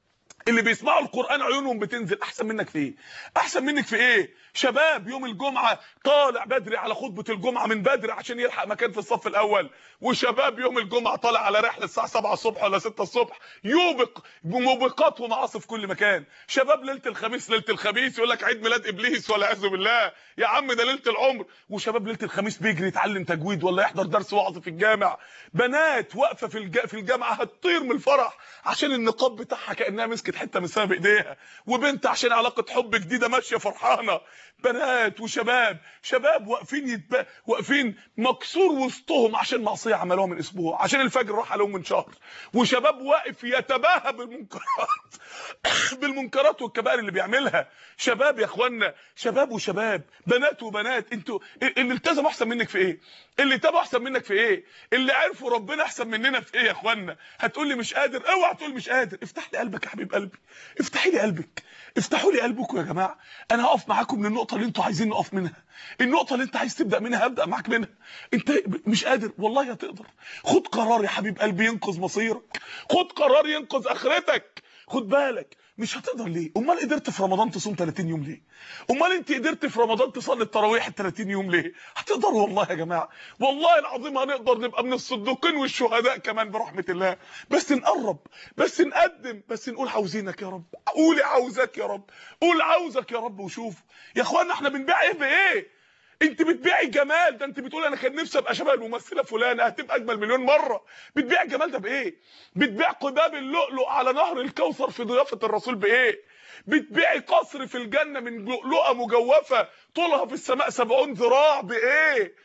اللي بيسمعوا القرآن عيونهم بتنزل احسن منك في ايه احسن منك في ايه شباب يوم الجمعة طالع بدري على خطبة الجمعة من بدري عشان يلحق مكان في الصف الاول وشباب يوم الجمعة طالع على رحلة الساعة 7 الصبح ولا 6 الصبح يوبق بموبقات ومعاصي في كل مكان شباب ليلة الخميس ليلة الخميس يقول لك عيد ميلاد ابليس ولا اعوذ بالله يا عم ده ليلة العمر وشباب ليلة الخميس بيجري يتعلم تجويد ولا يحضر درس وعظ في الجامع بنات واقفة في الج... في الجامعة هتطير من الفرح عشان النقاب بتاعها كانها مسكت حته من سما بايديها وبنت عشان علاقه حب جديده ماشيه فرحانه بنات وشباب شباب واقفين يتب... واقفين مكسور وسطهم عشان معصيه عملوها من اسبوع عشان الفجر راح عليهم من شهر وشباب واقف يتباهى بالمنكرات بالمنكرات والكبائر اللي بيعملها شباب يا اخوانا شباب وشباب بنات وبنات انتوا اللي التزموا احسن منك في ايه اللي تابعوا احسن منك في ايه اللي عرفوا ربنا احسن مننا في ايه يا اخوانا هتقول لي مش قادر اوعى تقول مش قادر افتح لي قلبك يا حبيب قلبي افتحي لي قلبك افتحوا لي قلبكم يا جماعه انا هقف معاكم من النقطه اللي انتوا عايزين نقف منها النقطه اللي انت عايز تبدا منها هبدا معاك منها انت مش قادر والله هتقدر خد قرار يا حبيب قلبي ينقذ مصيرك خد قرار ينقذ اخرتك خد بالك مش هتقدر ليه امال قدرت في رمضان تصوم 30 يوم ليه امال انت قدرت في رمضان تصلي التراويح ال 30 يوم ليه هتقدر والله يا جماعه والله العظيم هنقدر نبقى من الصديقين والشهداء كمان برحمه الله بس نقرب بس نقدم بس نقول عاوزينك يا رب قولي عاوزك يا رب قول عاوزك يا رب وشوف يا اخوانا احنا بنبيع ايه بايه انت بتبيعي الجمال ده انت بتقول انا كان نفسي ابقى شبه الممثله فلانه هتبقى اجمل مليون مره بتبيع الجمال ده بايه بتبيع قباب اللؤلؤ على نهر الكوثر في ضيافه الرسول بايه بتبيعي قصر في الجنه من لؤلؤه مجوفه طولها في السماء 70 ذراع بايه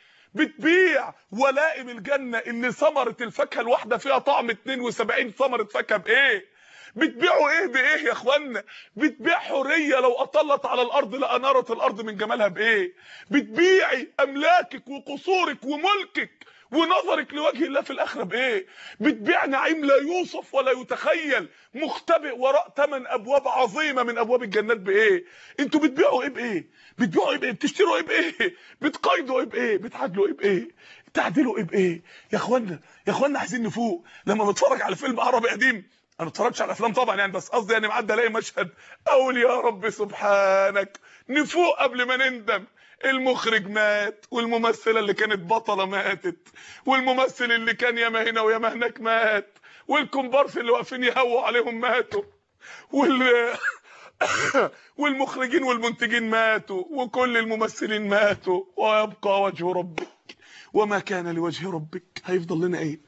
بتبيع ولائم الجنه اللي ثمره الفاكهه الواحده فيها طعم 72 ثمره فاكهه بايه بتبيعوا ايه بايه يا اخوانا بتبيع حريه لو اطلت على الارض لانارت الارض من جمالها بايه بتبيعي املاكك وقصورك وملكك ونظرك لوجه الله في الاخره بايه بتبيع نعيم لا يوصف ولا يتخيل مختبئ وراء ثمان ابواب عظيمه من ابواب الجنات بايه انتوا بتبيعوا ايه بايه بتبيعوا ايه بايه بتشتروا ايه بايه بتقايضوا ايه بايه بتعادلوا ايه بايه تعدلوا ايه بايه يا اخوانا يا اخوانا عايزين نفوق لما بتفرج على فيلم عربي قديم انا ما اتفرجتش على افلام طبعا يعني بس قصدي يعني معدي الاقي مشهد اقول يا رب سبحانك نفوق قبل ما نندم المخرج مات والممثله اللي كانت بطله ماتت والممثل اللي كان ياما هنا وياما هناك مات والكومبارس اللي واقفين يهووا عليهم ماتوا وال والمخرجين والمنتجين ماتوا وكل الممثلين ماتوا ويبقى وجه ربك وما كان لوجه ربك هيفضل لنا ايه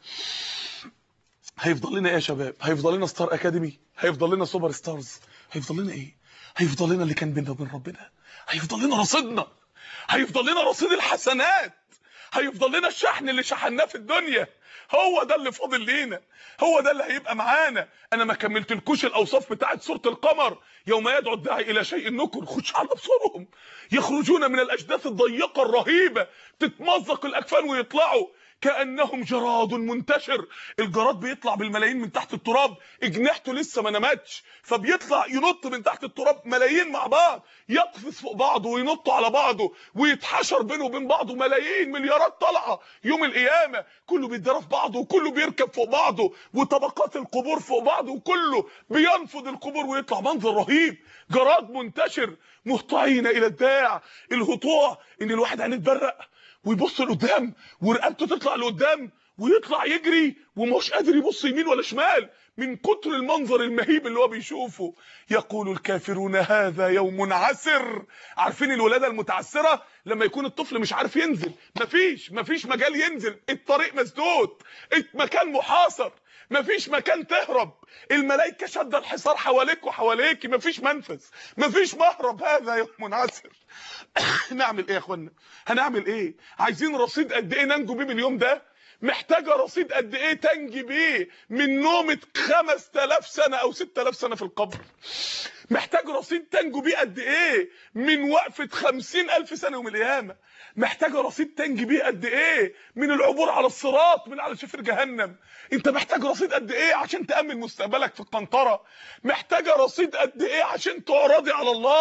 هيفضل لنا ايه يا شباب هيفضل لنا ستار اكاديمي هيفضل لنا سوبر ستارز هيفضل لنا ايه هيفضل لنا اللي كان بيننا وبين ربنا هيفضل لنا رصيدنا هيفضل لنا رصيد الحسنات هيفضل لنا الشحن اللي شحناه في الدنيا هو ده اللي فاضل لينا هو ده اللي هيبقى معانا انا ما كملتلكوش الاوصاف بتاعه سوره القمر يوم يدعو الداعي الى شيء نكر خش على بصورهم يخرجون من الاجداث الضيقه الرهيبه تتمزق الاكفان ويطلعوا كانهم جراد منتشر الجراد بيطلع بالملايين من تحت التراب اجنحته لسه ما نمتش فبيطلع ينط من تحت التراب ملايين مع بعض يقفز فوق بعضه وينطوا على بعضه ويتحشر بينه وبين بعضه ملايين مليارات طالعه يوم القيامه كله بيتضرب في بعضه وكله بيركب فوق بعضه وطبقات القبور فوق بعضه وكله بينفض القبور ويطلع منظر رهيب جراد منتشر مهطعين الى الداع الهطوع ان الواحد عينيه تبرق ويبص لقدام ورقبته تطلع لقدام ويطلع يجري ومش قادر يبص يمين ولا شمال من كتر المنظر المهيب اللي هو بيشوفه يقول الكافرون هذا يوم عسر عارفين الولاده المتعسره لما يكون الطفل مش عارف ينزل مفيش مفيش مجال ينزل الطريق مسدود المكان محاصر مفيش مكان تهرب الملائكه شاده الحصار حواليك وحواليك مفيش منفذ مفيش مهرب هذا يوم عسر نعمل ايه يا اخوانا هنعمل ايه عايزين رصيد قد ايه ننجو بيه من اليوم ده محتاجه رصيد قد ايه تنجي بيه من نومه 5000 سنه او 6000 سنه في القبر محتاج رصيد تنجو بيه قد ايه من وقفه 50000 سنه يوم القيامه محتاجه رصيد تنجي بيه قد ايه من العبور على الصراط من على شفر جهنم انت محتاج رصيد قد ايه عشان تامن مستقبلك في القنطره محتاجه رصيد قد ايه عشان تعرضي على الله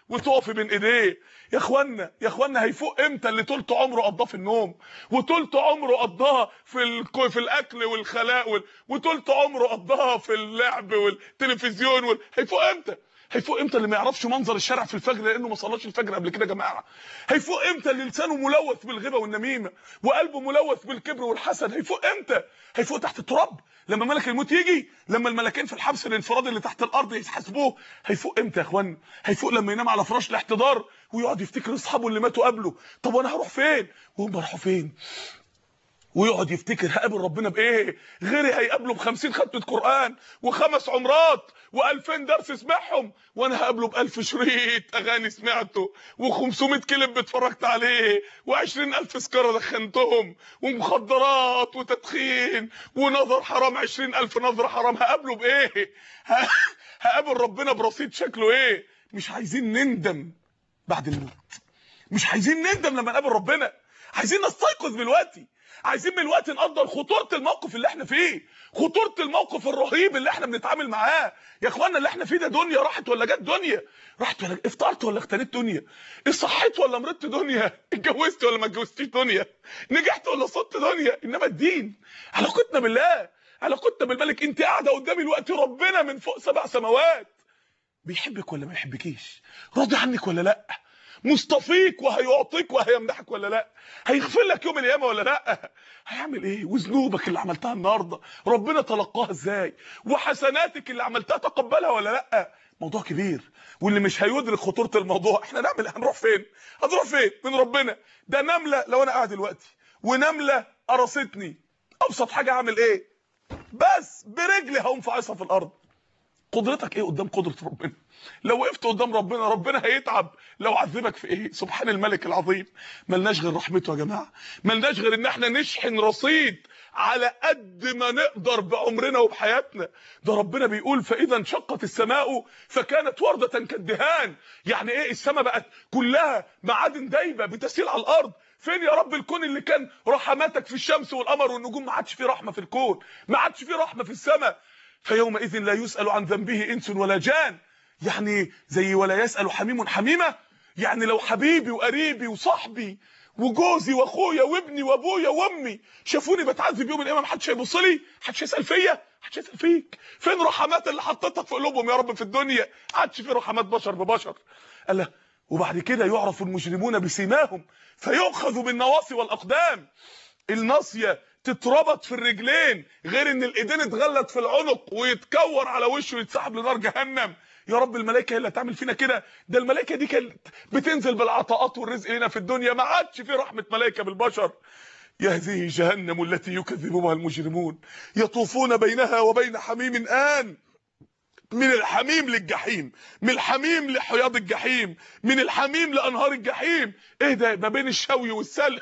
وتقفي بين ايديه يا اخوانا يا اخوانا هيفوق امتى اللي طولت عمره قضاه في النوم وطولت عمره قضاها في الك... في الاكل والخلاء وال... وطولت عمره قضاها في اللعب والتلفزيون وال... هيفوق امتى هيفوق امتى اللي ما يعرفش منظر الشارع في الفجر لانه ما صلاش الفجر قبل كده يا جماعه هيفوق امتى اللي لسانه ملوث بالغيبه والنميمه وقلبه ملوث بالكبر والحسد هيفوق امتى هيفوق تحت التراب لما ملك الموت يجي لما الملكين في الحبس الانفرادي اللي تحت الارض يحاسبوه هيفوق امتى يا اخوان هيفوق لما ينام على فراش الاحتضار ويقعد يفتكر اصحابه اللي ماتوا قبله طب وانا هروح فين وهم راحوا فين ويقعد يفتكر هقابل ربنا بايه غيري هيقابله ب 50 ختمه قران وخمس عمرات و2000 درس سمعهم وانا هقابله ب 1000 شريط اغاني سمعته و500 كليب اتفرجت عليه و20000 سكاره دخنتهم ومخدرات وتدخين ونظر حرام 20000 نظره حرام هقابله بايه هقابل ربنا برصيد شكله ايه مش عايزين نندم بعد الموت مش عايزين نندم لما نقابل ربنا عايزين نستيقظ دلوقتي عايزين من الوقت نقدر خطوره الموقف اللي احنا فيه خطوره الموقف الرهيب اللي احنا بنتعامل معاه يا اخوانا اللي احنا فيه ده دنيا راحت ولا جت دنيا راحت ولا افطرت ولا اختنيت دنيا صحيت ولا مرضت دنيا اتجوزت ولا ما اتجوزتيش دنيا نجحت ولا صدت دنيا انما الدين علاقتنا بالله علاقتنا بالملك انت قاعده قدامي الوقت ربنا من فوق سبع سماوات بيحبك ولا ما يحبكيش راضي عنك ولا لا مصطفيك وهيعطيك وهيمدحك ولا لا هيغفر لك يوم القيامه ولا لا هيعمل ايه وذنوبك اللي عملتها النهارده ربنا تلقاها ازاي وحسناتك اللي عملتها تقبلها ولا لا موضوع كبير واللي مش هيدرك خطوره الموضوع احنا نعمل هنروح فين هنروح فين من ربنا ده نمله لو انا قاعد دلوقتي ونمله قرصتني ابسط حاجه اعمل ايه بس برجلي هقوم فاعصها في الارض قدرتك ايه قدام قدره ربنا لو وقفت قدام ربنا ربنا هيتعب لو عذبك في ايه سبحان الملك العظيم ملناش غير رحمته يا جماعه ملناش غير ان احنا نشحن رصيد على قد ما نقدر بعمرنا وبحياتنا ده ربنا بيقول فاذا انشقت السماء فكانت ورده كالدهان يعني ايه السماء بقت كلها معادن دايبه بتسيل على الارض فين يا رب الكون اللي كان رحماتك في الشمس والقمر والنجوم ما عادش فيه رحمه في الكون ما عادش فيه رحمه في السماء فيومئذ لا يسأل عن ذنبه انس ولا جان يعني زي ولا يسأل حميم حميمه يعني لو حبيبي وقريبي وصاحبي وجوزي واخويا وابني وابويا وامي شافوني بتعذب يوم القيامه محدش هيبص لي محدش يسال فيا محدش يسال فيك فين رحمات اللي حطيتك في قلوبهم يا رب في الدنيا عادش في رحمات بشر ببشر قال له وبعد كده يعرف المجرمون بسيماهم فيؤخذ بالنواصي والاقدام الناصيه تتربط في الرجلين غير ان الايدين اتغلت في العنق ويتكور على وشه ويتسحب لنار جهنم يا رب الملائكه هي اللي هتعمل فينا كده ده الملائكه دي كانت بتنزل بالعطاءات والرزق هنا في الدنيا ما عادش في رحمه ملائكه بالبشر يهذه جهنم التي يكذب بها المجرمون يطوفون بينها وبين حميم آن من الحميم للجحيم من الحميم لحياض الجحيم من الحميم لانهار الجحيم ايه ده ما بين الشوي والسلق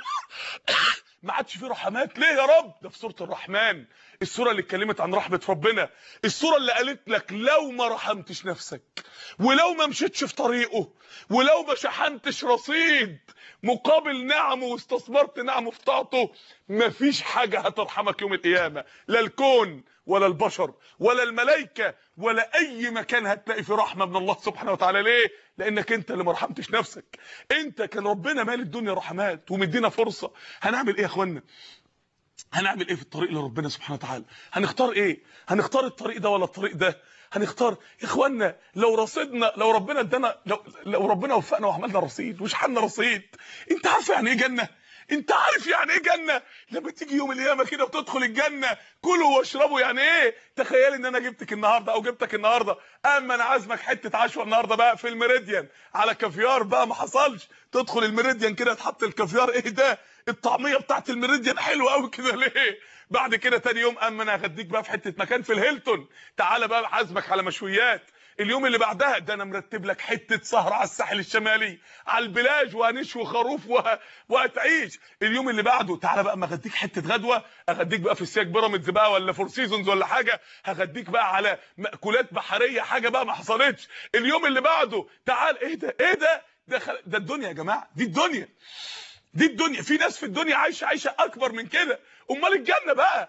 ما عادش فيه رحمات ليه يا رب ده في سوره الرحمن السوره اللي اتكلمت عن رحمه ربنا السوره اللي قالت لك لو ما رحمتش نفسك ولو ما مشيتش في طريقه ولو ما شحنتش رصيد مقابل نعمه واستثمرت نعمه في طاعته مفيش حاجه هترحمك يوم القيامه لا الكون ولا البشر ولا الملائكه ولا اي مكان هتلاقي فيه رحمه من الله سبحانه وتعالى ليه لانك انت اللي ما رحمتش نفسك انت كان ربنا مال الدنيا رحمات ومدينا فرصه هنعمل ايه يا اخوانا هنعمل ايه في الطريق لربنا سبحانه وتعالى هنختار ايه هنختار الطريق ده ولا الطريق ده هنختار يا اخوانا لو رصيدنا لو ربنا ادانا لو, لو ربنا وفقنا وعملنا رصيد وشحنا رصيد انت عارف يعني ايه جنه انت عارف يعني ايه جنه لما تيجي يوم القيامه كده وتدخل الجنه كلوا واشربوا يعني ايه تخيل ان انا جبتك النهارده او جبتك النهارده اما انا عازمك حته عشوه النهارده بقى في الميريديان على كافيار بقى ما حصلش تدخل الميريديان كده تحط الكافيار ايه ده الطعميه بتاعت الميريديان حلوه قوي كده ليه بعد كده تاني يوم اما انا هغديك بقى في حته مكان في الهيلتون تعالى بقى عازمك على مشويات اليوم اللي بعدها ده انا مرتب لك حته سهره على الساحل الشمالي على البلاج وهنشوي خروف وه... وهتعيش اليوم اللي بعده تعالى بقى ما اغديك حته غدوه اغديك بقى في السياج بيراميدز بقى ولا فور سيزونز ولا حاجه هغديك بقى على مأكولات بحريه حاجه بقى ما حصلتش اليوم اللي بعده تعال ايه ده ايه ده ده خل... ده الدنيا يا جماعه دي الدنيا دي الدنيا في ناس في الدنيا عايشه عايشه اكبر من كده امال الجنه بقى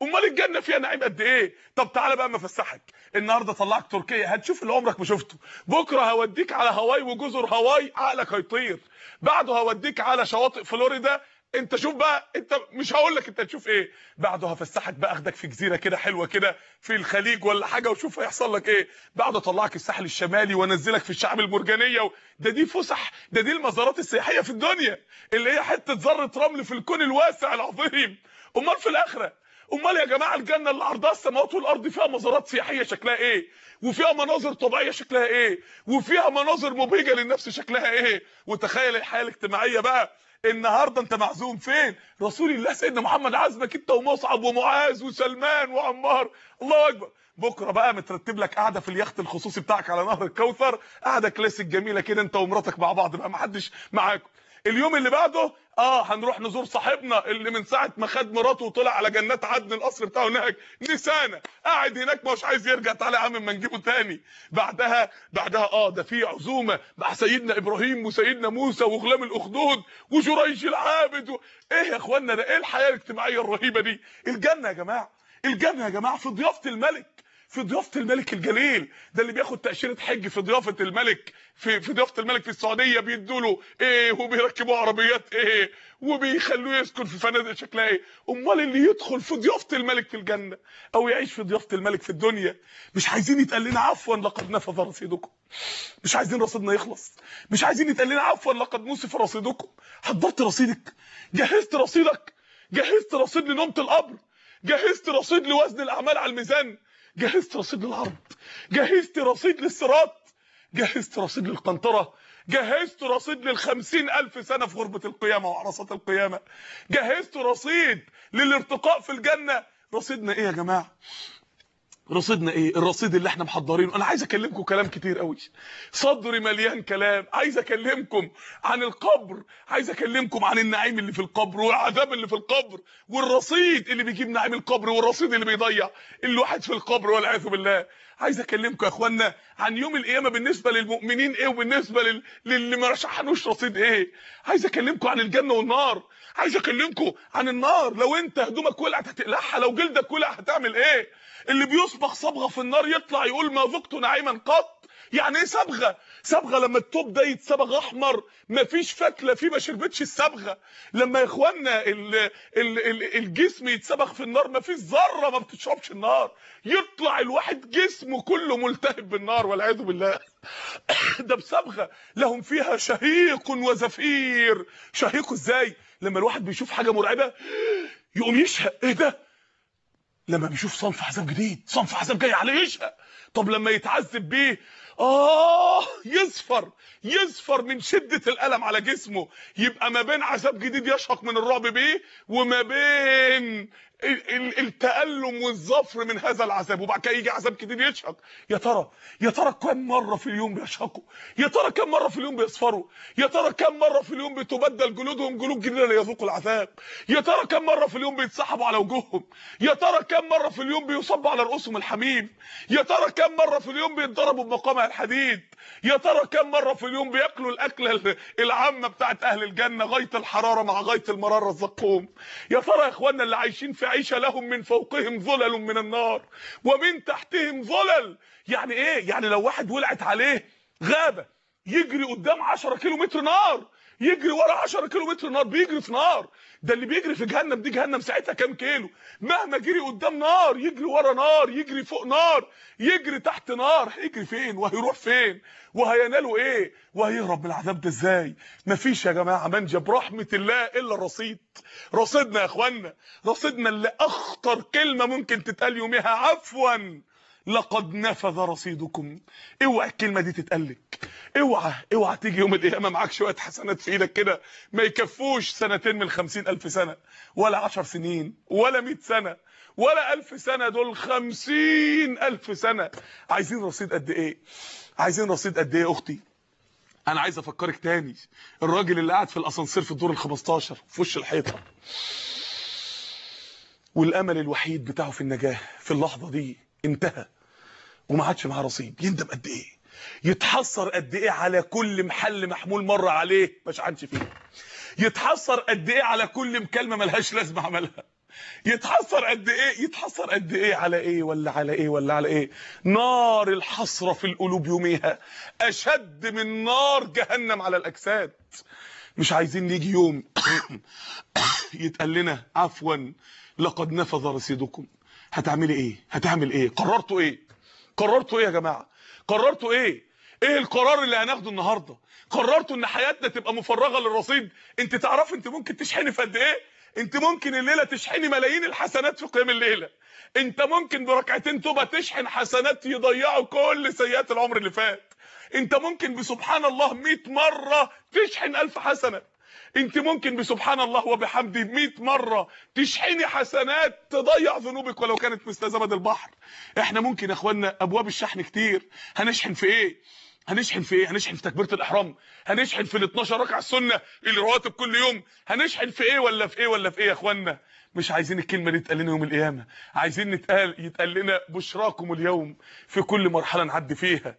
امال الجنه فيها نعيم قد ايه طب تعالى بقى ما افسحك النهارده طلعك تركيا هتشوف اللي عمرك ما شفته بكره هوديك على هواي وجزر هواي عقلك هيطير بعده هوديك على شواطئ فلوريدا انت شوف بقى انت مش هقول لك انت تشوف ايه بعده هفسحك بقى اخدك في جزيره كده حلوه كده في الخليج ولا حاجه وشوف هيحصل لك ايه بعده اطلعك الساحل الشمالي وانزلك في الشعاب المرجانيه و... ده دي فسح ده دي المزارات السياحيه في الدنيا اللي هي حته ذره رمل في الكون الواسع العظيم امال في الاخره امال يا جماعه الجنه اللي عرضها السماوات والارض فيها مزارات سياحيه شكلها ايه وفيها مناظر طبيعيه شكلها ايه وفيها مناظر مبهجه للنفس شكلها ايه وتخيل الحياه الاجتماعيه بقى النهارده انت معزوم فين رسول الله سيدنا محمد عازمك انت ومصعب ومعاذ وسلمان وعمار الله اكبر بكره بقى مترتب لك قاعده في اليخت الخصوصي بتاعك على نهر الكوثر قاعده كلاسيك جميله كده انت ومراتك مع بعض بقى ما حدش معاكم اليوم اللي بعده اه هنروح نزور صاحبنا اللي من ساعه ما خد مراته وطلع على جنات عدن القصر بتاعه هناك نسانه قاعد هناك مش عايز يرجع تعالى يا عم ما نجيبه تاني بعدها بعدها اه ده في عزومه مع سيدنا ابراهيم وسيدنا موسى وغلام الاخدود وجريج العابد و... ايه يا اخوانا ده ايه الحياه الاجتماعيه الرهيبه دي الجنه يا جماعه الجنه يا جماعه في ضيافه الملك في ضيافه الملك الجليل ده اللي بياخد تاشيره حج في ضيافه الملك في في ضيافه الملك في السعوديه بيدوا له ايه وبيركبوا عربيات ايه وبيخلوه يسكن في فنادق شكلها ايه امال اللي يدخل في ضيافه الملك في الجنه او يعيش في ضيافه الملك في الدنيا مش عايزين يتقال لنا عفوا لقد نفذ رصيدكم مش عايزين رصيدنا يخلص مش عايزين يتقال لنا عفوا لقد نصف رصيدكم حضرت رصيدك جهزت رصيدك جهزت رصيد لنومه القبر جهزت رصيد لوزن الاعمال على الميزان جهزت رصيد للعرض جهزت رصيد للصراط جهزت رصيد للقنطرة جهزت رصيد للخمسين ألف سنة في غربة القيامة وعرصات القيامة جهزت رصيد للارتقاء في الجنة رصيدنا ايه يا جماعة رصيدنا ايه الرصيد اللي احنا محضرينه انا عايز اكلمكم كلام كتير قوي صدري مليان كلام عايز اكلمكم عن القبر عايز اكلمكم عن النعيم اللي في القبر والعذاب اللي في القبر والرصيد اللي بيجيب نعيم القبر والرصيد اللي بيضيع الواحد في القبر والعياذ بالله عايز اكلمكم يا اخوانا عن يوم القيامه بالنسبه للمؤمنين ايه وبالنسبه لل... للي ما رشحنوش رصيد ايه عايز اكلمكم عن الجنه والنار عايز اكلمكم عن النار لو انت هدومك ولعت هتقلعها لو جلدك ولع هتعمل ايه اللي بيصبغ صبغه في النار يطلع يقول ما ذقت نعيما قط يعني ايه صبغه صبغه لما التوب ده يتصبغ احمر مفيش فتله فيه ما شربتش الصبغه لما يا اخوانا ال ال ال الجسم يتصبغ في النار مفيش ذره ما بتشربش النار يطلع الواحد جسمه كله ملتهب بالنار والعياذ بالله ده بصبغه لهم فيها شهيق وزفير شهيق ازاي لما الواحد بيشوف حاجه مرعبه يقوم يشهق ايه ده لما بيشوف صنف عذاب جديد صنف عذاب جاي عليه يشهق طب لما يتعذب بيه اه يصفر يصفر من شدة الألم على جسمه يبقى ما بين عذاب جديد يشهق من الرعب بيه وما بين التألم والظفر من هذا العذاب وبعد كده يجي عذاب جديد يشهق يا ترى يا ترى كم مرة في اليوم بيشهقوا يا ترى كم مرة في اليوم بيصفروا يا ترى كم مرة في اليوم بتبدل جلودهم جلود جديدة ليذوقوا العذاب يا ترى كم مرة في اليوم بيتسحبوا على وجوههم يا ترى كم مرة في اليوم بيصبوا على رؤوسهم الحميم يا ترى كم مرة في اليوم بيتضربوا بمقامع الحديد يا ترى كم مرة في اليوم بياكلوا الأكلة العامة بتاعت أهل الجنة غاية الحرارة مع غاية المرارة الزقوم يا ترى يا إخواننا اللي عايشين في عيشة لهم من فوقهم ظلل من النار ومن تحتهم ظلل يعني ايه يعني لو واحد ولعت عليه غابة يجري قدام 10 كيلو متر نار يجري ورا 10 كيلو متر نار بيجري في نار ده اللي بيجري في جهنم دي جهنم ساعتها كام كيلو مهما جري قدام نار يجري ورا نار يجري فوق نار يجري تحت نار هيجري فين وهيروح فين وهيناله ايه وهيهرب من العذاب ده ازاي مفيش يا جماعه منجا برحمه الله الا الرصيد رصيدنا يا اخوانا رصيدنا اللي اخطر كلمه ممكن تتقال يوميها عفوا لقد نفذ رصيدكم اوعى الكلمه دي تتقلك اوعى اوعى تيجي يوم القيامه معاك شويه حسنات في ايدك كده ما يكفوش سنتين من خمسين الف سنه ولا عشر سنين ولا مئة سنه ولا ألف سنة دول خمسين ألف سنة عايزين رصيد قد إيه عايزين رصيد قد إيه يا أختي أنا عايز أفكرك تاني الراجل اللي قاعد في الأسانسير في الدور ال 15 في وش الحيطة والأمل الوحيد بتاعه في النجاة في اللحظة دي انتهى وما عادش معاه رصيد يندم قد إيه يتحسر قد إيه على كل محل محمول مرة عليه ما شعنش فيه يتحسر قد إيه على كل مكالمة ملهاش لازمة عملها يتحسر قد ايه يتحسر قد ايه على ايه ولا على ايه ولا على ايه نار الحسرة في القلوب يوميها اشد من نار جهنم على الاجساد مش عايزين نيجي يوم يتقال لنا عفوا لقد نفذ رصيدكم هتعملي ايه هتعمل ايه قررتوا ايه قررتوا ايه يا جماعه قررتوا ايه ايه القرار اللي هناخده النهارده قررتوا ان حياتنا تبقى مفرغه للرصيد انت تعرف انت ممكن تشحني في قد ايه انت ممكن الليله تشحني ملايين الحسنات في قيام الليله انت ممكن بركعتين توبه تشحن حسنات يضيعوا كل سيئات العمر اللي فات انت ممكن بسبحان الله 100 مره تشحن ألف حسنه انت ممكن بسبحان الله وبحمده 100 مره تشحني حسنات تضيع ذنوبك ولو كانت مثل زبد البحر احنا ممكن يا اخوانا ابواب الشحن كتير هنشحن في ايه هنشحن في ايه هنشحن في تكبيره الاحرام هنشحن في ال 12 ركعه السنه اللي رواتب كل يوم هنشحن في ايه ولا في ايه ولا في ايه يا اخوانا مش عايزين الكلمه دي تقال لنا يوم القيامه عايزين نتقال يتقال لنا بشراكم اليوم في كل مرحله نعدي فيها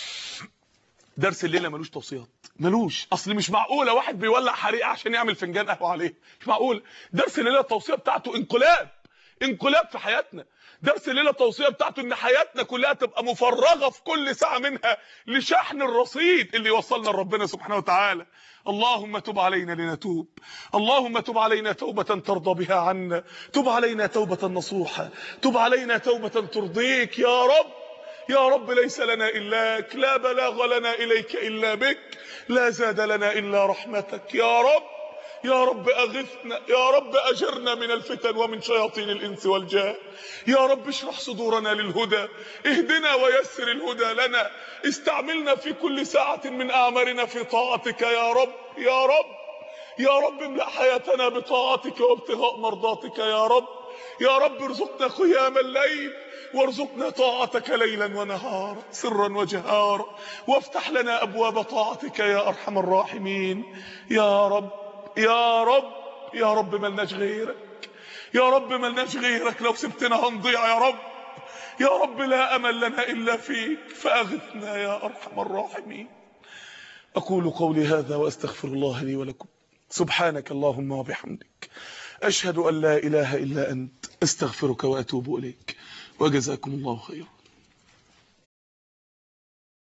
درس الليله ملوش توصيات ملوش اصل مش معقوله واحد بيولع حريقه عشان يعمل فنجان قهوه عليه مش معقول درس الليله التوصيه بتاعته انقلاب انقلاب في حياتنا درس الليله التوصيه بتاعته ان حياتنا كلها تبقى مفرغه في كل ساعه منها لشحن الرصيد اللي يوصلنا لربنا سبحانه وتعالى اللهم تب علينا لنتوب اللهم تب علينا توبه ترضى بها عنا تب علينا توبه نصوحه تب علينا توبه ترضيك يا رب يا رب ليس لنا إلاك لا بلاغ لنا إليك إلا بك لا زاد لنا إلا رحمتك يا رب يا رب أغثنا يا رب أجرنا من الفتن ومن شياطين الإنس والجان يا رب اشرح صدورنا للهدى اهدنا ويسر الهدى لنا استعملنا في كل ساعة من أعمارنا في طاعتك يا رب يا رب يا رب املأ حياتنا بطاعتك وابتغاء مرضاتك يا رب يا رب ارزقنا قيام الليل وارزقنا طاعتك ليلا ونهارا سرا وجهارا وافتح لنا ابواب طاعتك يا ارحم الراحمين يا رب يا رب يا رب ملناش غيرك يا رب ملناش غيرك لو سبتنا هنضيع يا رب يا رب لا امل لنا الا فيك فاغثنا يا ارحم الراحمين اقول قولي هذا واستغفر الله لي ولكم سبحانك اللهم وبحمدك اشهد ان لا اله الا انت استغفرك واتوب اليك وجزاكم الله خيرا